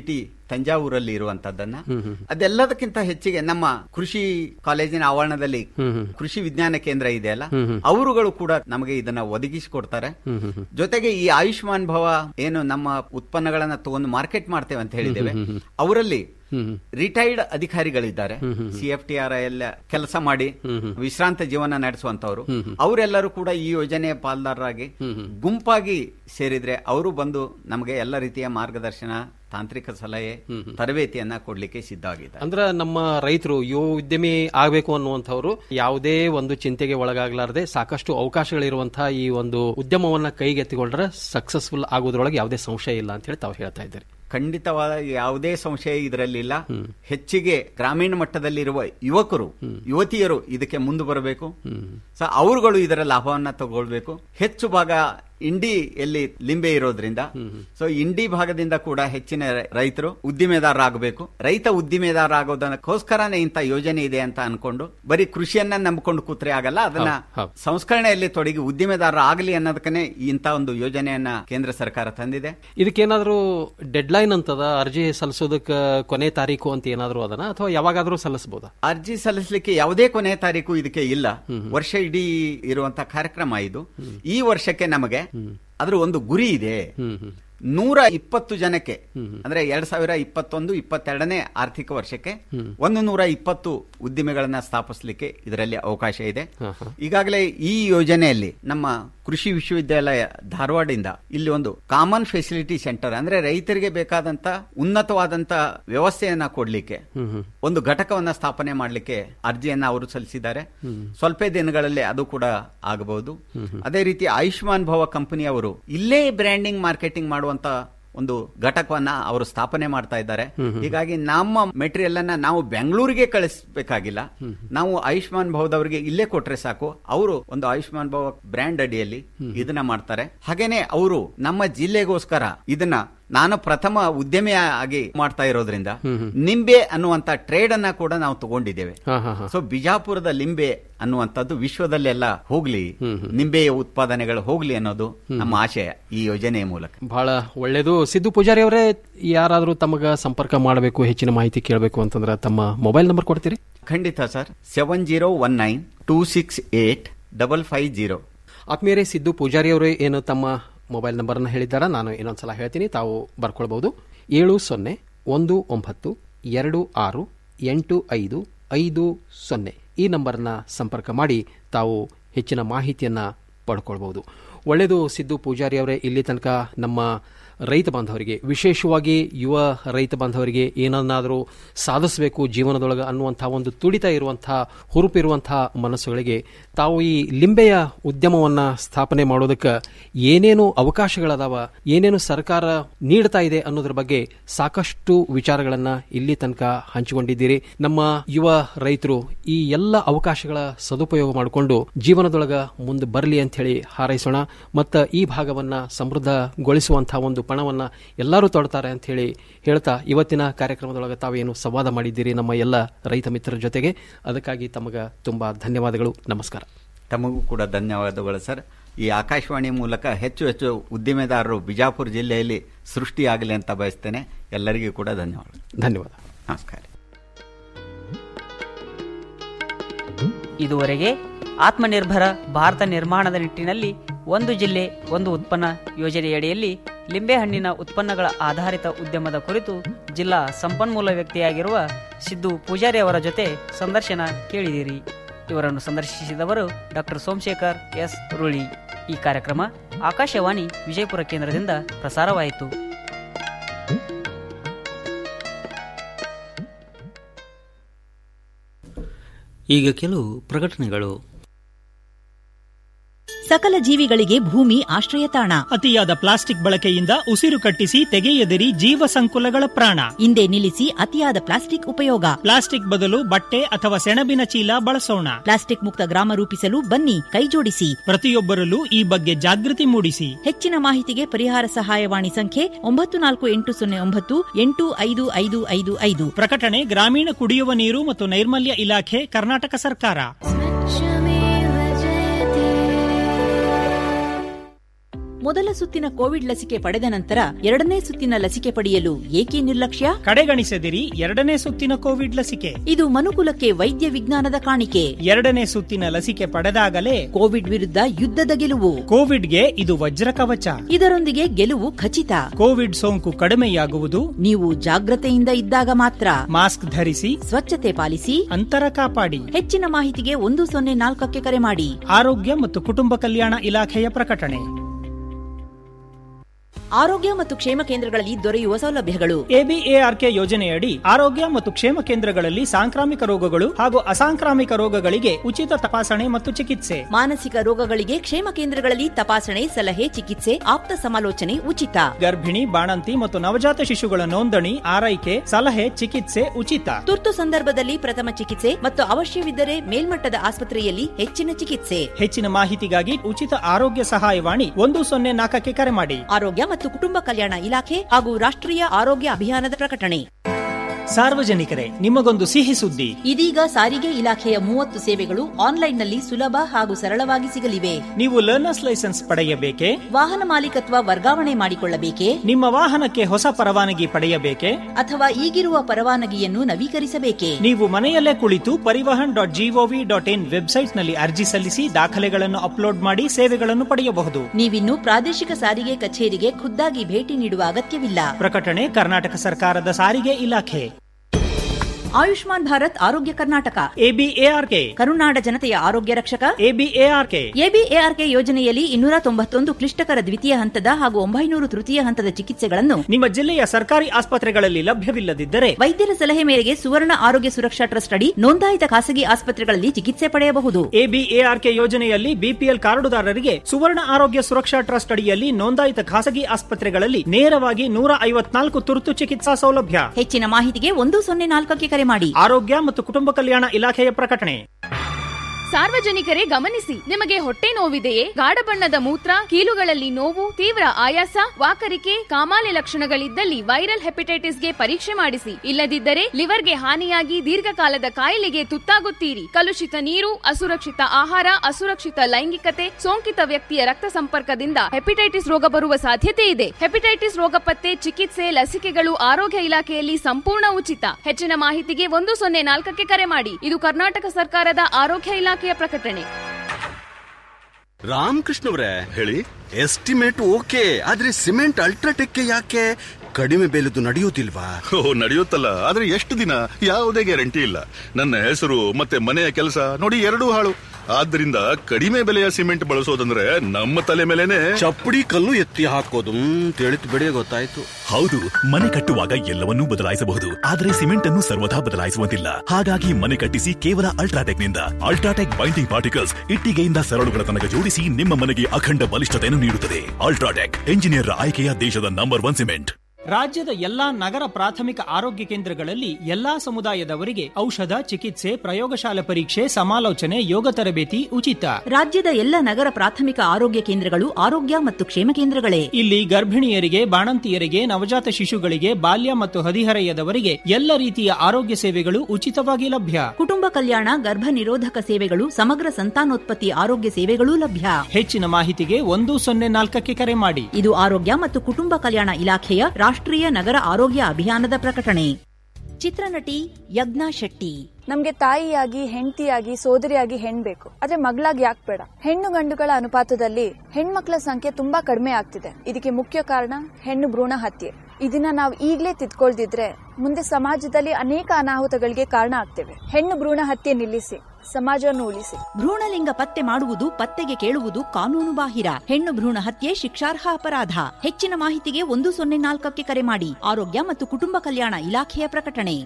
ತಂಜಾವೂರಲ್ಲಿ ಇರುವಂತದ್ದನ್ನ ಅದೆಲ್ಲದಕ್ಕಿಂತ ಹೆಚ್ಚಿಗೆ ನಮ್ಮ ಕೃಷಿ ಕಾಲೇಜಿನ ಆವರಣದಲ್ಲಿ ಕೃಷಿ ವಿಜ್ಞಾನ ಕೇಂದ್ರ ಇದೆ ಅಲ್ಲ ಅವರುಗಳು ಕೂಡ ನಮಗೆ ಇದನ್ನ ಒದಗಿಸಿಕೊಡ್ತಾರೆ ಜೊತೆಗೆ ಈ ಆಯುಷ್ಮಾನ್ ಭವ ಏನು ನಮ್ಮ ಉತ್ಪನ್ನಗಳನ್ನ ತಗೊಂಡು ಮಾರ್ಕೆಟ್ ಮಾಡ್ತೇವೆ ಅಂತ ಹೇಳಿದ್ದೇವೆ ಅವರಲ್ಲಿ ರಿಟೈರ್ಡ್ ಅಧಿಕಾರಿಗಳಿದ್ದಾರೆ ಸಿ ಎಫ್ ಟಿ ಆರ್ ಎಲ್ಲ ಕೆಲಸ ಮಾಡಿ ವಿಶ್ರಾಂತ ಜೀವನ ನಡೆಸುವಂತವರು ಅವರೆಲ್ಲರೂ ಕೂಡ ಈ ಯೋಜನೆಯ ಪಾಲ್ದಾರರಾಗಿ ಗುಂಪಾಗಿ ಸೇರಿದ್ರೆ ಅವರು ಬಂದು ನಮಗೆ ಎಲ್ಲ ರೀತಿಯ ಮಾರ್ಗದರ್ಶನ ತಾಂತ್ರಿಕ ಸಲಹೆ ತರಬೇತಿಯನ್ನ ಕೊಡ್ಲಿಕ್ಕೆ ಸಿದ್ಧವಾಗಿದ್ದಾರೆ ಅಂದ್ರ ನಮ್ಮ ರೈತರು ಯುವ ಉದ್ಯಮಿ ಆಗಬೇಕು ಅನ್ನುವಂಥವ್ರು ಯಾವುದೇ ಒಂದು ಚಿಂತೆಗೆ ಒಳಗಾಗಲಾರದೆ ಸಾಕಷ್ಟು ಅವಕಾಶಗಳಿರುವಂತಹ ಈ ಒಂದು ಉದ್ಯಮವನ್ನ ಕೈಗೆತ್ತಿಕೊಂಡ್ರೆ ಸಕ್ಸಸ್ಫುಲ್ ಆಗೋದ್ರೊಳಗೆ ಯಾವುದೇ ಸಂಶಯ ಇಲ್ಲ ಅಂತ ಹೇಳಿ ತಾವು ಹೇಳ್ತಾ ಇದ್ದೀರಿ ಖಂಡಿತವಾದ ಯಾವುದೇ ಸಂಶಯ ಇದರಲ್ಲಿಲ್ಲ ಹೆಚ್ಚಿಗೆ ಗ್ರಾಮೀಣ ಮಟ್ಟದಲ್ಲಿರುವ ಯುವಕರು ಯುವತಿಯರು ಇದಕ್ಕೆ ಮುಂದೆ ಬರಬೇಕು ಸೊ ಅವರುಗಳು ಇದರ ಲಾಭವನ್ನ ತಗೊಳ್ಬೇಕು ಹೆಚ್ಚು ಭಾಗ ಇಂಡಿಯಲ್ಲಿ ಲಿಂಬೆ ಇರೋದ್ರಿಂದ ಸೊ ಇಂಡಿ ಭಾಗದಿಂದ ಕೂಡ ಹೆಚ್ಚಿನ ರೈತರು ಉದ್ದಿಮೆದಾರರಾಗಬೇಕು ರೈತ ಉದ್ದಿಮೆದಾರ ಆಗೋದಕ್ಕೋಸ್ಕರನೇ ಇಂಥ ಯೋಜನೆ ಇದೆ ಅಂತ ಅನ್ಕೊಂಡು ಬರೀ ಕೃಷಿಯನ್ನ ನಂಬಿಕೊಂಡು ಕೂತ್ರೆ ಆಗಲ್ಲ ಅದನ್ನ ಸಂಸ್ಕರಣೆಯಲ್ಲಿ ತೊಡಗಿ ಉದ್ದಿಮೆದಾರ ಆಗಲಿ ಅನ್ನೋದಕ್ಕೆ ಇಂಥ ಒಂದು ಯೋಜನೆಯನ್ನ ಕೇಂದ್ರ ಸರ್ಕಾರ ತಂದಿದೆ ಇದಕ್ಕೇನಾದ್ರೂ ಡೆಡ್ ಲೈನ್ ಅಂತದ ಅರ್ಜಿ ಸಲ್ಲಿಸೋದಕ್ಕೆ ಕೊನೆ ತಾರೀಕು ಅಂತ ಏನಾದ್ರೂ ಅದನ ಅಥವಾ ಯಾವಾಗಾದ್ರೂ ಸಲ್ಲಿಸಬಹುದಾ ಅರ್ಜಿ ಸಲ್ಲಿಸಲಿಕ್ಕೆ ಯಾವುದೇ ಕೊನೆ ತಾರೀಕು ಇದಕ್ಕೆ ಇಲ್ಲ ವರ್ಷ ಇಡೀ ಇರುವಂತಹ ಕಾರ್ಯಕ್ರಮ ಇದು ಈ ವರ್ಷಕ್ಕೆ ನಮಗೆ ಅದ್ರ ಒಂದು ಗುರಿ ಇದೆ ನೂರ ಇಪ್ಪತ್ತು ಜನಕ್ಕೆ ಅಂದ್ರೆ ಎರಡ್ ಸಾವಿರ ಇಪ್ಪತ್ತೊಂದು ಇಪ್ಪತ್ತೆರಡನೇ ಆರ್ಥಿಕ ವರ್ಷಕ್ಕೆ ಒಂದು ನೂರ ಇಪ್ಪತ್ತು ಉದ್ದಿಮೆಗಳನ್ನ ಸ್ಥಾಪಿಸಲಿಕ್ಕೆ ಇದರಲ್ಲಿ ಅವಕಾಶ ಇದೆ ಈಗಾಗಲೇ ಈ ಯೋಜನೆಯಲ್ಲಿ ನಮ್ಮ ಕೃಷಿ ವಿಶ್ವವಿದ್ಯಾಲಯ ಧಾರವಾಡದಿಂದ ಇಲ್ಲಿ ಒಂದು ಕಾಮನ್ ಫೆಸಿಲಿಟಿ ಸೆಂಟರ್ ಅಂದ್ರೆ ರೈತರಿಗೆ ಬೇಕಾದಂತ ಉನ್ನತವಾದಂತ ವ್ಯವಸ್ಥೆಯನ್ನ ಕೊಡ್ಲಿಕ್ಕೆ ಒಂದು ಘಟಕವನ್ನ ಸ್ಥಾಪನೆ ಮಾಡಲಿಕ್ಕೆ ಅರ್ಜಿಯನ್ನ ಅವರು ಸಲ್ಲಿಸಿದ್ದಾರೆ ಸ್ವಲ್ಪ ದಿನಗಳಲ್ಲಿ ಅದು ಕೂಡ ಆಗಬಹುದು ಅದೇ ರೀತಿ ಆಯುಷ್ಮಾನ್ ಭವ ಕಂಪನಿಯವರು ಇಲ್ಲೇ ಬ್ರ್ಯಾಂಡಿಂಗ್ ಮಾರ್ಕೆಟಿಂಗ್ ಮಾಡುವಂತ ಒಂದು ಘಟಕವನ್ನ ಅವರು ಸ್ಥಾಪನೆ ಮಾಡ್ತಾ ಇದ್ದಾರೆ ಹೀಗಾಗಿ ನಮ್ಮ ಮೆಟೀರಿಯಲ್ ಅನ್ನ ನಾವು ಬೆಂಗಳೂರಿಗೆ ಕಳಿಸಬೇಕಾಗಿಲ್ಲ ನಾವು ಆಯುಷ್ಮಾನ್ ಭವದವರಿಗೆ ಇಲ್ಲೇ ಕೊಟ್ರೆ ಸಾಕು ಅವರು ಒಂದು ಆಯುಷ್ಮಾನ್ ಭವ ಬ್ರ್ಯಾಂಡ್ ಅಡಿಯಲ್ಲಿ ಇದನ್ನ ಮಾಡ್ತಾರೆ ಹಾಗೇನೆ ಅವರು ನಮ್ಮ ಜಿಲ್ಲೆಗೋಸ್ಕರ ಇದನ್ನ ನಾನು ಪ್ರಥಮ ಉದ್ಯಮಿ ಆಗಿ ಮಾಡ್ತಾ ಇರೋದ್ರಿಂದ ನಿಂಬೆ ಅನ್ನುವಂತ ಟ್ರೇಡ್ ಅನ್ನ ಕೂಡ ನಾವು ತಗೊಂಡಿದ್ದೇವೆ ಸೊ ಬಿಜಾಪುರದ ಲಿಂಬೆ ಅನ್ನುವಂಥದ್ದು ವಿಶ್ವದಲ್ಲೆಲ್ಲ ಹೋಗ್ಲಿ ನಿಂಬೆಯ ಉತ್ಪಾದನೆಗಳು ಹೋಗ್ಲಿ ಅನ್ನೋದು ನಮ್ಮ ಆಶಯ ಈ ಯೋಜನೆಯ ಮೂಲಕ ಬಹಳ ಒಳ್ಳೇದು ಸಿದ್ದು ಪೂಜಾರಿ ಅವರೇ ಯಾರಾದ್ರೂ ತಮಗ ಸಂಪರ್ಕ ಮಾಡಬೇಕು ಹೆಚ್ಚಿನ ಮಾಹಿತಿ ಕೇಳಬೇಕು ಅಂತಂದ್ರೆ ತಮ್ಮ ಮೊಬೈಲ್ ನಂಬರ್ ಕೊಡ್ತೀರಿ ಖಂಡಿತ sir seven zero one nine two six eight double five zero ಆತ್ಮೀಯರೇ ಸಿದ್ದು ಪೂಜಾರಿ ಅವರೇ ಏನು ತಮ್ಮ ಮೊಬೈಲ್ ನಂಬರ್ನ ಹೇಳಿದ್ದಾರ ನಾನು ಇನ್ನೊಂದ್ಸಲ ಹೇಳ್ತೀನಿ ತಾವು ಬರ್ಕೊಳ್ಬಹುದು ಏಳು ಸೊನ್ನೆ ಒಂದು ಒಂಬತ್ತು ಎರಡು ಆರು ಎಂಟು ಐದು ಐದು ಸೊನ್ನೆ ಈ ನಂಬರ್ನ ಸಂಪರ್ಕ ಮಾಡಿ ತಾವು ಹೆಚ್ಚಿನ ಮಾಹಿತಿಯನ್ನ ಪಡ್ಕೊಳ್ಬಹುದು ಒಳ್ಳೆಯದು ಸಿದ್ದು ಪೂಜಾರಿ ಅವರೇ ಇಲ್ಲಿ ತನಕ ನಮ್ಮ ರೈತ ಬಾಂಧವರಿಗೆ ವಿಶೇಷವಾಗಿ ಯುವ ರೈತ ಬಾಂಧವರಿಗೆ ಏನನ್ನಾದರೂ ಸಾಧಿಸಬೇಕು ಜೀವನದೊಳಗೆ ಅನ್ನುವಂಥ ಒಂದು ತುಡಿತ ಇರುವಂತಹ ಹುರುಪಿರುವಂತಹ ಮನಸ್ಸುಗಳಿಗೆ ತಾವು ಈ ಲಿಂಬೆಯ ಉದ್ಯಮವನ್ನ ಸ್ಥಾಪನೆ ಮಾಡೋದಕ್ಕೆ ಏನೇನು ಅವಕಾಶಗಳದಾವ ಏನೇನು ಸರ್ಕಾರ ನೀಡ್ತಾ ಇದೆ ಅನ್ನೋದ್ರ ಬಗ್ಗೆ ಸಾಕಷ್ಟು ವಿಚಾರಗಳನ್ನ ಇಲ್ಲಿ ತನಕ ಹಂಚಿಕೊಂಡಿದ್ದೀರಿ ನಮ್ಮ ಯುವ ರೈತರು ಈ ಎಲ್ಲ ಅವಕಾಶಗಳ ಸದುಪಯೋಗ ಮಾಡಿಕೊಂಡು ಜೀವನದೊಳಗ ಮುಂದೆ ಬರಲಿ ಅಂತ ಹೇಳಿ ಹಾರೈಸೋಣ ಮತ್ತು ಈ ಭಾಗವನ್ನ ಸಮೃದ್ಧಗೊಳಿಸುವಂತಹ ಒಂದು ಪಣವನ್ನ ಎಲ್ಲರೂ ತೊಡ್ತಾರೆ ಅಂತ ಹೇಳಿ ಹೇಳ್ತಾ ಇವತ್ತಿನ ಕಾರ್ಯಕ್ರಮದೊಳಗೆ ತಾವೇನು ಸಂವಾದ ಮಾಡಿದ್ದೀರಿ ನಮ್ಮ ಎಲ್ಲ ರೈತ ಮಿತ್ರರ ಜೊತೆಗೆ ಅದಕ್ಕಾಗಿ ತಮಗ ತುಂಬಾ ಧನ್ಯವಾದಗಳು ನಮಸ್ಕಾರ ತಮಗೂ ಕೂಡ ಧನ್ಯವಾದಗಳು ಸರ್ ಈ ಆಕಾಶವಾಣಿ ಮೂಲಕ ಹೆಚ್ಚು ಹೆಚ್ಚು ಉದ್ದಿಮೆದಾರರು ಬಿಜಾಪುರ ಜಿಲ್ಲೆಯಲ್ಲಿ ಸೃಷ್ಟಿಯಾಗಲಿ ಅಂತ ಬಯಸ್ತೇನೆ ಎಲ್ಲರಿಗೂ ಕೂಡ ಧನ್ಯವಾದ ಧನ್ಯವಾದ ನಮಸ್ಕಾರ ಇದುವರೆಗೆ ಆತ್ಮನಿರ್ಭರ ಭಾರತ ನಿರ್ಮಾಣದ ನಿಟ್ಟಿನಲ್ಲಿ ಒಂದು ಜಿಲ್ಲೆ ಒಂದು ಉತ್ಪನ್ನ ಯೋಜನೆಯಡಿಯಲ್ಲಿ ಲಿಂಬೆಹಣ್ಣಿನ ಉತ್ಪನ್ನಗಳ ಆಧಾರಿತ ಉದ್ಯಮದ ಕುರಿತು ಜಿಲ್ಲಾ ಸಂಪನ್ಮೂಲ ವ್ಯಕ್ತಿಯಾಗಿರುವ ಸಿದ್ದು ಪೂಜಾರಿ ಅವರ ಜೊತೆ ಸಂದರ್ಶನ ಕೇಳಿದಿರಿ ಇವರನ್ನು ಸಂದರ್ಶಿಸಿದವರು ಡಾಕ್ಟರ್ ಸೋಮಶೇಖರ್ ಎಸ್ ರುಳಿ ಈ ಕಾರ್ಯಕ್ರಮ ಆಕಾಶವಾಣಿ ವಿಜಯಪುರ ಕೇಂದ್ರದಿಂದ ಪ್ರಸಾರವಾಯಿತು ಈಗ ಕೆಲವು ಪ್ರಕಟಣೆಗಳು ಸಕಲ ಜೀವಿಗಳಿಗೆ ಭೂಮಿ ಆಶ್ರಯ ತಾಣ ಅತಿಯಾದ ಪ್ಲಾಸ್ಟಿಕ್ ಬಳಕೆಯಿಂದ ಉಸಿರು ಕಟ್ಟಿಸಿ ತೆಗೆಯದಿರಿ ಜೀವ ಸಂಕುಲಗಳ ಪ್ರಾಣ ಹಿಂದೆ ನಿಲ್ಲಿಸಿ ಅತಿಯಾದ ಪ್ಲಾಸ್ಟಿಕ್ ಉಪಯೋಗ ಪ್ಲಾಸ್ಟಿಕ್ ಬದಲು ಬಟ್ಟೆ ಅಥವಾ ಸೆಣಬಿನ ಚೀಲ ಬಳಸೋಣ ಪ್ಲಾಸ್ಟಿಕ್ ಮುಕ್ತ ಗ್ರಾಮ ರೂಪಿಸಲು ಬನ್ನಿ ಕೈಜೋಡಿಸಿ ಪ್ರತಿಯೊಬ್ಬರಲ್ಲೂ ಈ ಬಗ್ಗೆ ಜಾಗೃತಿ ಮೂಡಿಸಿ ಹೆಚ್ಚಿನ ಮಾಹಿತಿಗೆ ಪರಿಹಾರ ಸಹಾಯವಾಣಿ ಸಂಖ್ಯೆ ಒಂಬತ್ತು ನಾಲ್ಕು ಎಂಟು ಸೊನ್ನೆ ಒಂಬತ್ತು ಎಂಟು ಐದು ಐದು ಐದು ಐದು ಪ್ರಕಟಣೆ ಗ್ರಾಮೀಣ ಕುಡಿಯುವ ನೀರು ಮತ್ತು ನೈರ್ಮಲ್ಯ ಇಲಾಖೆ ಕರ್ನಾಟಕ ಸರ್ಕಾರ ಮೊದಲ ಸುತ್ತಿನ ಕೋವಿಡ್ ಲಸಿಕೆ ಪಡೆದ ನಂತರ ಎರಡನೇ ಸುತ್ತಿನ ಲಸಿಕೆ ಪಡೆಯಲು ಏಕೆ ನಿರ್ಲಕ್ಷ್ಯ ಕಡೆಗಣಿಸದಿರಿ ಎರಡನೇ ಸುತ್ತಿನ ಕೋವಿಡ್ ಲಸಿಕೆ ಇದು ಮನುಕುಲಕ್ಕೆ ವೈದ್ಯ ವಿಜ್ಞಾನದ ಕಾಣಿಕೆ ಎರಡನೇ ಸುತ್ತಿನ ಲಸಿಕೆ ಪಡೆದಾಗಲೇ ಕೋವಿಡ್ ವಿರುದ್ಧ ಯುದ್ಧದ ಗೆಲುವು ಕೋವಿಡ್ಗೆ ಇದು ವಜ್ರ ಕವಚ ಇದರೊಂದಿಗೆ ಗೆಲುವು ಖಚಿತ ಕೋವಿಡ್ ಸೋಂಕು ಕಡಿಮೆಯಾಗುವುದು ನೀವು ಜಾಗ್ರತೆಯಿಂದ ಇದ್ದಾಗ ಮಾತ್ರ ಮಾಸ್ಕ್ ಧರಿಸಿ ಸ್ವಚ್ಛತೆ ಪಾಲಿಸಿ ಅಂತರ ಕಾಪಾಡಿ ಹೆಚ್ಚಿನ ಮಾಹಿತಿಗೆ ಒಂದು ಸೊನ್ನೆ ನಾಲ್ಕಕ್ಕೆ ಕರೆ ಮಾಡಿ ಆರೋಗ್ಯ ಮತ್ತು ಕುಟುಂಬ ಕಲ್ಯಾಣ ಇಲಾಖೆಯ ಪ್ರಕಟಣೆ ಆರೋಗ್ಯ ಮತ್ತು ಕ್ಷೇಮ ಕೇಂದ್ರಗಳಲ್ಲಿ ದೊರೆಯುವ ಸೌಲಭ್ಯಗಳು ಎಬಿಎಆರ್ಕೆ ಯೋಜನೆಯಡಿ ಆರೋಗ್ಯ ಮತ್ತು ಕ್ಷೇಮ ಕೇಂದ್ರಗಳಲ್ಲಿ ಸಾಂಕ್ರಾಮಿಕ ರೋಗಗಳು ಹಾಗೂ ಅಸಾಂಕ್ರಾಮಿಕ ರೋಗಗಳಿಗೆ ಉಚಿತ ತಪಾಸಣೆ ಮತ್ತು ಚಿಕಿತ್ಸೆ ಮಾನಸಿಕ ರೋಗಗಳಿಗೆ ಕ್ಷೇಮ ಕೇಂದ್ರಗಳಲ್ಲಿ ತಪಾಸಣೆ ಸಲಹೆ ಚಿಕಿತ್ಸೆ ಆಪ್ತ ಸಮಾಲೋಚನೆ ಉಚಿತ ಗರ್ಭಿಣಿ ಬಾಣಂತಿ ಮತ್ತು ನವಜಾತ ಶಿಶುಗಳ ನೋಂದಣಿ ಆರೈಕೆ ಸಲಹೆ ಚಿಕಿತ್ಸೆ ಉಚಿತ ತುರ್ತು ಸಂದರ್ಭದಲ್ಲಿ ಪ್ರಥಮ ಚಿಕಿತ್ಸೆ ಮತ್ತು ಅವಶ್ಯವಿದ್ದರೆ ಮೇಲ್ಮಟ್ಟದ ಆಸ್ಪತ್ರೆಯಲ್ಲಿ ಹೆಚ್ಚಿನ ಚಿಕಿತ್ಸೆ ಹೆಚ್ಚಿನ ಮಾಹಿತಿಗಾಗಿ ಉಚಿತ ಆರೋಗ್ಯ ಸಹಾಯವಾಣಿ ಒಂದು ಸೊನ್ನೆ ನಾಲ್ಕಕ್ಕೆ ಕರೆ ಮಾಡಿ ಆರೋಗ್ಯ ಮತ್ತು ಕುಟುಂಬ ಕಲ್ಯಾಣ ಇಲಾಖೆ ಹಾಗೂ ರಾಷ್ಟ್ರೀಯ ಆರೋಗ್ಯ ಅಭಿಯಾನದ ಪ್ರಕಟಣೆ ಸಾರ್ವಜನಿಕರೇ ನಿಮಗೊಂದು ಸಿಹಿ ಸುದ್ದಿ ಇದೀಗ ಸಾರಿಗೆ ಇಲಾಖೆಯ ಮೂವತ್ತು ಸೇವೆಗಳು ಆನ್ಲೈನ್ನಲ್ಲಿ ಸುಲಭ ಹಾಗೂ ಸರಳವಾಗಿ ಸಿಗಲಿವೆ ನೀವು ಲರ್ನರ್ಸ್ ಲೈಸೆನ್ಸ್ ಪಡೆಯಬೇಕೆ ವಾಹನ ಮಾಲೀಕತ್ವ ವರ್ಗಾವಣೆ ಮಾಡಿಕೊಳ್ಳಬೇಕೆ ನಿಮ್ಮ ವಾಹನಕ್ಕೆ ಹೊಸ ಪರವಾನಗಿ ಪಡೆಯಬೇಕೆ ಅಥವಾ ಈಗಿರುವ ಪರವಾನಗಿಯನ್ನು ನವೀಕರಿಸಬೇಕೆ ನೀವು ಮನೆಯಲ್ಲೇ ಕುಳಿತು Parivahan dot G O V dot in ವೆಬ್ಸೈಟ್ನಲ್ಲಿ ಅರ್ಜಿ ಸಲ್ಲಿಸಿ ದಾಖಲೆಗಳನ್ನು ಅಪ್ಲೋಡ್ ಮಾಡಿ ಸೇವೆಗಳನ್ನು ಪಡೆಯಬಹುದು ನೀವಿನ್ನು ಪ್ರಾದೇಶಿಕ ಸಾರಿಗೆ ಕಚೇರಿಗೆ ಖುದ್ದಾಗಿ ಭೇಟಿ ನೀಡುವ ಅಗತ್ಯವಿಲ್ಲ ಪ್ರಕಟಣೆ ಕರ್ನಾಟಕ ಸರ್ಕಾರದ ಸಾರಿಗೆ ಇಲಾಖೆ ಆಯುಷ್ಮಾನ್ ಭಾರತ್ ಆರೋಗ್ಯ ಕರ್ನಾಟಕ ಎಬಿಎಆರ್ಕೆ ಕರುನಾಡ ಜನತೆಯ ಆರೋಗ್ಯ ರಕ್ಷಕ ಎಬಿಎಆರ್ಕೆ ಎಬಿಎಆರ್ಕೆ ಯೋಜನೆಯಲ್ಲಿ ಇನ್ನೂರ ತೊಂಬತ್ತೊಂದು ಕ್ಲಿಷ್ಟಕರ ದ್ವಿತೀಯ ಹಂತದ ಹಾಗೂ ಒಂಬೈನೂರು ತೃತೀಯ ಹಂತದ ಚಿಕಿತ್ಸೆಗಳನ್ನು ನಿಮ್ಮ ಜಿಲ್ಲೆಯ ಸರ್ಕಾರಿ ಆಸ್ಪತ್ರೆಗಳಲ್ಲಿ ಲಭ್ಯವಿಲ್ಲದಿದ್ದರೆ ವೈದ್ಯರ ಸಲಹೆ ಮೇರೆಗೆ ಸುವರ್ಣ ಆರೋಗ್ಯ ಸುರಕ್ಷಾ ಟ್ರಸ್ಟ್ ಅಡಿ ನೋಂದಾಯಿತ ಖಾಸಗಿ ಆಸ್ಪತ್ರೆಗಳಲ್ಲಿ ಚಿಕಿತ್ಸೆ ಪಡೆಯಬಹುದು ಎಬಿಎಆರ್ಕೆ ಯೋಜನೆಯಲ್ಲಿ ಬಿಪಿಎಲ್ ಕಾರ್ಡುದಾರರಿಗೆ ಸುವರ್ಣ ಆರೋಗ್ಯ ಸುರಕ್ಷಾ ಟ್ರಸ್ಟ್ ಅಡಿಯಲ್ಲಿ ನೋಂದಾಯಿತ ಖಾಸಗಿ ಆಸ್ಪತ್ರೆಗಳಲ್ಲಿ ನೇರವಾಗಿ ನೂರ ಐವತ್ನಾಲ್ಕು ತುರ್ತು ಚಿಕಿತ್ಸಾ ಸೌಲಭ್ಯ ಹೆಚ್ಚಿನ ಮಾಹಿತಿಗೆ ಒಂದು ಸೊನ್ನೆ ನಾಲ್ಕಕ್ಕೆ ಕರೆ ಮಾಡಿ ಆರೋಗ್ಯ ಮತ್ತು ಕುಟುಂಬ ಕಲ್ಯಾಣ ಇಲಾಖೆಯ ಪ್ರಕಟಣೆ ಸಾರ್ವಜನಿಕರೇ ಗಮನಿಸಿ ನಿಮಗೆ ಹೊಟ್ಟೆ ನೋವಿದೆಯೇ ಗಾಢ ಬಣ್ಣದ ಮೂತ್ರ ಕೀಲುಗಳಲ್ಲಿ ನೋವು ತೀವ್ರ ಆಯಾಸ ವಾಕರಿಕೆ ಕಾಮಾಲೆ ಲಕ್ಷಣಗಳಿದ್ದಲ್ಲಿ ವೈರಲ್ ಹೆಪಟೈಟಿಸ್ಗೆ ಪರೀಕ್ಷೆ ಮಾಡಿಸಿ ಇಲ್ಲದಿದ್ದರೆ ಲಿವರ್ಗೆ ಹಾನಿಯಾಗಿ ದೀರ್ಘಕಾಲದ ಕಾಯಿಲೆಗೆ ತುತ್ತಾಗುತ್ತೀರಿ ಕಲುಷಿತ ನೀರು ಅಸುರಕ್ಷಿತ ಆಹಾರ ಅಸುರಕ್ಷಿತ ಲೈಂಗಿಕತೆ ಸೋಂಕಿತ ವ್ಯಕ್ತಿಯ ರಕ್ತ ಸಂಪರ್ಕದಿಂದ ಹೆಪಟೈಟಿಸ್ ರೋಗ ಬರುವ ಸಾಧ್ಯತೆ ಇದೆ ಹೆಪಟೈಟಿಸ್ ರೋಗ ಪತ್ತೆ ಚಿಕಿತ್ಸೆ ಲಸಿಕೆಗಳು ಆರೋಗ್ಯ ಇಲಾಖೆಯಲ್ಲಿ ಸಂಪೂರ್ಣ ಉಚಿತ ಹೆಚ್ಚಿನ ಮಾಹಿತಿಗೆ ಒಂದು ಸೊನ್ನೆ ನಾಲ್ಕಕ್ಕೆ ಕರೆ ಮಾಡಿ ಇದು ಕರ್ನಾಟಕ ಸರ್ಕಾರದ ಆರೋಗ್ಯ ಇಲಾಖೆಯ ಪ್ರಕಟಣೆ ರಾಮಕೃಷ್ಣವ್ರೆ ಹೇಳಿ ಎಸ್ಟಿಮೇಟ್ ಓಕೆ ಆದ್ರೆ ಸಿಮೆಂಟ್ ಅಲ್ಟ್ರಾಟೆಕ್ ಯಾಕೆ ಕಡಿಮೆ ಬೆಲೆದು ನಡೆಯುವುದಿಲ್ವಾ ಓ ನಡೆಯುತ್ತಲ್ಲ ಆದ್ರೆ ಎಷ್ಟು ದಿನ ಯಾವುದೇ ಗ್ಯಾರಂಟಿ ಇಲ್ಲ ನನ್ನ ಹೆಸರು ಮತ್ತೆ ಮನೆಯ ಕೆಲಸ ನೋಡಿ ಎರಡೂ ಹಾಳು ಆದ್ರಿಂದ ಕಡಿಮೆ ಬೆಲೆಯ ಸಿಮೆಂಟ್ ಬಳಸೋದಂದ್ರೆ ನಮ್ಮ ತಲೆ ಮೇಲೆನೆ ಚಪ್ಪಡಿ ಕಲ್ಲು ಎತ್ತಿ ಹಾಕೋದು ತಿಳಿತು ಬಿಡಿ ಗೊತ್ತಾಯ್ತು ಹೌದು ಮನೆ ಕಟ್ಟುವಾಗ ಎಲ್ಲವನ್ನೂ ಬದಲಾಯಿಸಬಹುದು ಆದರೆ ಸಿಮೆಂಟ್ ಅನ್ನು ಸರ್ವದಾ ಬದಲಾಯಿಸುವಂತಿಲ್ಲ ಹಾಗಾಗಿ ಮನೆ ಕಟ್ಟಿಸಿ ಕೇವಲ ಅಲ್ಟ್ರಾಟೆಕ್ ನಿಂದ ಅಲ್ಟ್ರಾಟೆಕ್ ಬೈಂಡಿಂಗ್ ಪಾರ್ಟಿಕಲ್ಸ್ ಇಟ್ಟಿಗೆಯಿಂದ ಸರಳುಗಳ ತನಕ ಜೋಡಿಸಿ ನಿಮ್ಮ ಮನೆಗೆ ಅಖಂಡ ಬಲಿಷ್ಠತೆಯನ್ನು ನೀಡುತ್ತದೆ ಅಲ್ಟ್ರಾಟೆಕ್ ಎಂಜಿನಿಯರ್ ಆಯ್ಕೆಯ ದೇಶದ ನಂಬರ್ ಒನ್ ಸಿಮೆಂಟ್ ರಾಜ್ಯದ ಎಲ್ಲಾ ನಗರ ಪ್ರಾಥಮಿಕ ಆರೋಗ್ಯ ಕೇಂದ್ರಗಳಲ್ಲಿ ಎಲ್ಲಾ ಸಮುದಾಯದವರಿಗೆ ಔಷಧ ಚಿಕಿತ್ಸೆ ಪ್ರಯೋಗಶಾಲೆ ಪರೀಕ್ಷೆ ಸಮಾಲೋಚನೆ ಯೋಗ ತರಬೇತಿ ಉಚಿತ ರಾಜ್ಯದ ಎಲ್ಲ ನಗರ ಪ್ರಾಥಮಿಕ ಆರೋಗ್ಯ ಕೇಂದ್ರಗಳು ಆರೋಗ್ಯ ಮತ್ತು ಕ್ಷೇಮ ಕೇಂದ್ರಗಳೇ ಇಲ್ಲಿ ಗರ್ಭಿಣಿಯರಿಗೆ ಬಾಣಂತಿಯರಿಗೆ ನವಜಾತ ಶಿಶುಗಳಿಗೆ ಬಾಲ್ಯ ಮತ್ತು ಹದಿಹರೆಯದವರಿಗೆ ಎಲ್ಲ ರೀತಿಯ ಆರೋಗ್ಯ ಸೇವೆಗಳು ಉಚಿತವಾಗಿ ಲಭ್ಯ ಕುಟುಂಬ ಕಲ್ಯಾಣ ಗರ್ಭ ನಿರೋಧಕ ಸೇವೆಗಳು ಸಮಗ್ರ ಸಂತಾನೋತ್ಪತ್ತಿ ಆರೋಗ್ಯ ಸೇವೆಗಳೂ ಲಭ್ಯ ಹೆಚ್ಚಿನ ಮಾಹಿತಿಗೆ ಒಂದು ಸೊನ್ನೆ ನಾಲ್ಕಕ್ಕೆ ಕರೆ ಮಾಡಿ ಇದು ಆರೋಗ್ಯ ಮತ್ತು ಕುಟುಂಬ ಕಲ್ಯಾಣ ಇಲಾಖೆಯ ರಾಷ್ಟ್ರೀಯ ನಗರ ಆರೋಗ್ಯ ಅಭಿಯಾನದ ಪ್ರಕಟಣೆ ಚಿತ್ರನಟಿ ಯಜ್ಞಾ ಶೆಟ್ಟಿ ನಮ್ಗೆ ತಾಯಿಯಾಗಿ ಹೆಂಡತಿಯಾಗಿ ಸೋದರಿಯಾಗಿ ಹೆಣ್ ಬೇಕು ಆದ್ರೆ ಮಗಳಾಗಿ ಯಾಕೆ ಬೇಡ ಹೆಣ್ಣು ಗಂಡುಗಳ ಅನುಪಾತದಲ್ಲಿ ಹೆಣ್ಮಕ್ಳ ಸಂಖ್ಯೆ ತುಂಬಾ ಕಡಿಮೆ ಆಗ್ತಿದೆ ಇದಕ್ಕೆ ಮುಖ್ಯ ಕಾರಣ ಹೆಣ್ಣು ಭ್ರೂಣ ಹತ್ಯೆ ಇದನ್ನ ನಾವು ಈಗ್ಲೇ ತಿದ್ಕೊಳ್ದಿದ್ರೆ ಮುಂದೆ ಸಮಾಜದಲ್ಲಿ ಅನೇಕ ಅನಾಹುತಗಳಿಗೆ ಕಾರಣ ಆಗ್ತೇವೆ ಹೆಣ್ಣು ಭ್ರೂಣ ಹತ್ಯೆ ನಿಲ್ಲಿಸಿ ಸಮಾಜವನ್ನು ಉಳಿಸಿ ಭ್ರೂಣಲಿಂಗ ಪತ್ತೆ ಮಾಡುವುದು ಪತ್ತೆಗೆ ಕೇಳುವುದು ಕಾನೂನು ಬಾಹಿರ ಹೆಣ್ಣು ಭ್ರೂಣ ಹತ್ಯೆ ಶಿಕ್ಷಾರ್ಹ ಅಪರಾಧ ಹೆಚ್ಚಿನ ಮಾಹಿತಿಗೆ ಒಂದು ಸೊನ್ನೆ ನಾಲ್ಕಕ್ಕೆ ಕರೆ ಮಾಡಿ ಆರೋಗ್ಯ ಮತ್ತು ಕುಟುಂಬ ಕಲ್ಯಾಣ ಇಲಾಖೆಯ ಪ್ರಕಟಣೆ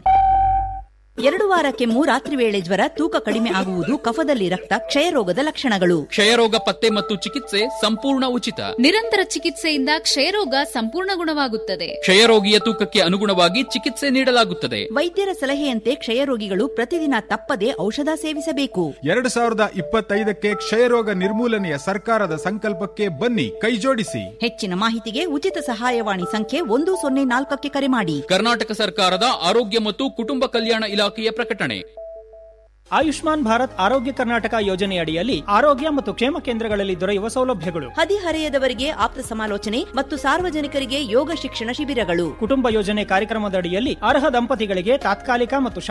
ಎರಡು ವಾರ ಕೆಮ್ಮು ರಾತ್ರಿ ವೇಳೆ ಜ್ವರ ತೂಕ ಕಡಿಮೆ ಆಗುವುದು ಕಫದಲ್ಲಿ ರಕ್ತ ಕ್ಷಯರೋಗದ ಲಕ್ಷಣಗಳು ಕ್ಷಯರೋಗ ಪತ್ತೆ ಮತ್ತು ಚಿಕಿತ್ಸೆ ಸಂಪೂರ್ಣ ಉಚಿತ ನಿರಂತರ ಚಿಕಿತ್ಸೆಯಿಂದ ಕ್ಷಯರೋಗ ಸಂಪೂರ್ಣ ಗುಣವಾಗುತ್ತದೆ ಕ್ಷಯರೋಗಿಯ ತೂಕಕ್ಕೆ ಅನುಗುಣವಾಗಿ ಚಿಕಿತ್ಸೆ ನೀಡಲಾಗುತ್ತದೆ ವೈದ್ಯರ ಸಲಹೆಯಂತೆ ಕ್ಷಯರೋಗಿಗಳು ಪ್ರತಿದಿನ ತಪ್ಪದೆ ಔಷಧ ಸೇವಿಸಬೇಕು ಎರಡು ಸಾವಿರದ ಇಪ್ಪತ್ತೈದಕ್ಕೆ ಕ್ಷಯರೋಗ ನಿರ್ಮೂಲನೆಯ ಸರ್ಕಾರದ ಸಂಕಲ್ಪಕ್ಕೆ ಬನ್ನಿ ಕೈಜೋಡಿಸಿ ಹೆಚ್ಚಿನ ಮಾಹಿತಿಗೆ ಉಚಿತ ಸಹಾಯವಾಣಿ ಸಂಖ್ಯೆ ಒಂದು ಸೊನ್ನೆ ನಾಲ್ಕಕ್ಕೆ ಕರೆ ಮಾಡಿ ಕರ್ನಾಟಕ ಸರ್ಕಾರದ ಆರೋಗ್ಯ ಮತ್ತು ಕುಟುಂಬ ಕಲ್ಯಾಣ ಇಲಾಖೆಯ ಪ್ರಕಟಣೆ ಆಯುಷ್ಮಾನ್ ಭಾರತ್ ಆರೋಗ್ಯ ಕರ್ನಾಟಕ ಯೋಜನೆಯಡಿಯಲ್ಲಿ ಆರೋಗ್ಯ ಮತ್ತು ಕ್ಷೇಮ ಕೇಂದ್ರಗಳಲ್ಲಿ ದೊರೆಯುವ ಸೌಲಭ್ಯಗಳು ಹದಿಹರೆಯದವರಿಗೆ ಆಪ್ತ ಸಮಾಲೋಚನೆ ಮತ್ತು ಸಾರ್ವಜನಿಕರಿಗೆ ಯೋಗ ಶಿಕ್ಷಣ ಶಿಬಿರಗಳು ಕುಟುಂಬ ಯೋಜನೆ ಕಾರ್ಯಕ್ರಮದಡಿಯಲ್ಲಿ ಅರ್ಹ ದಂಪತಿಗಳಿಗೆ ತಾತ್ಕಾಲಿಕ ಮತ್ತು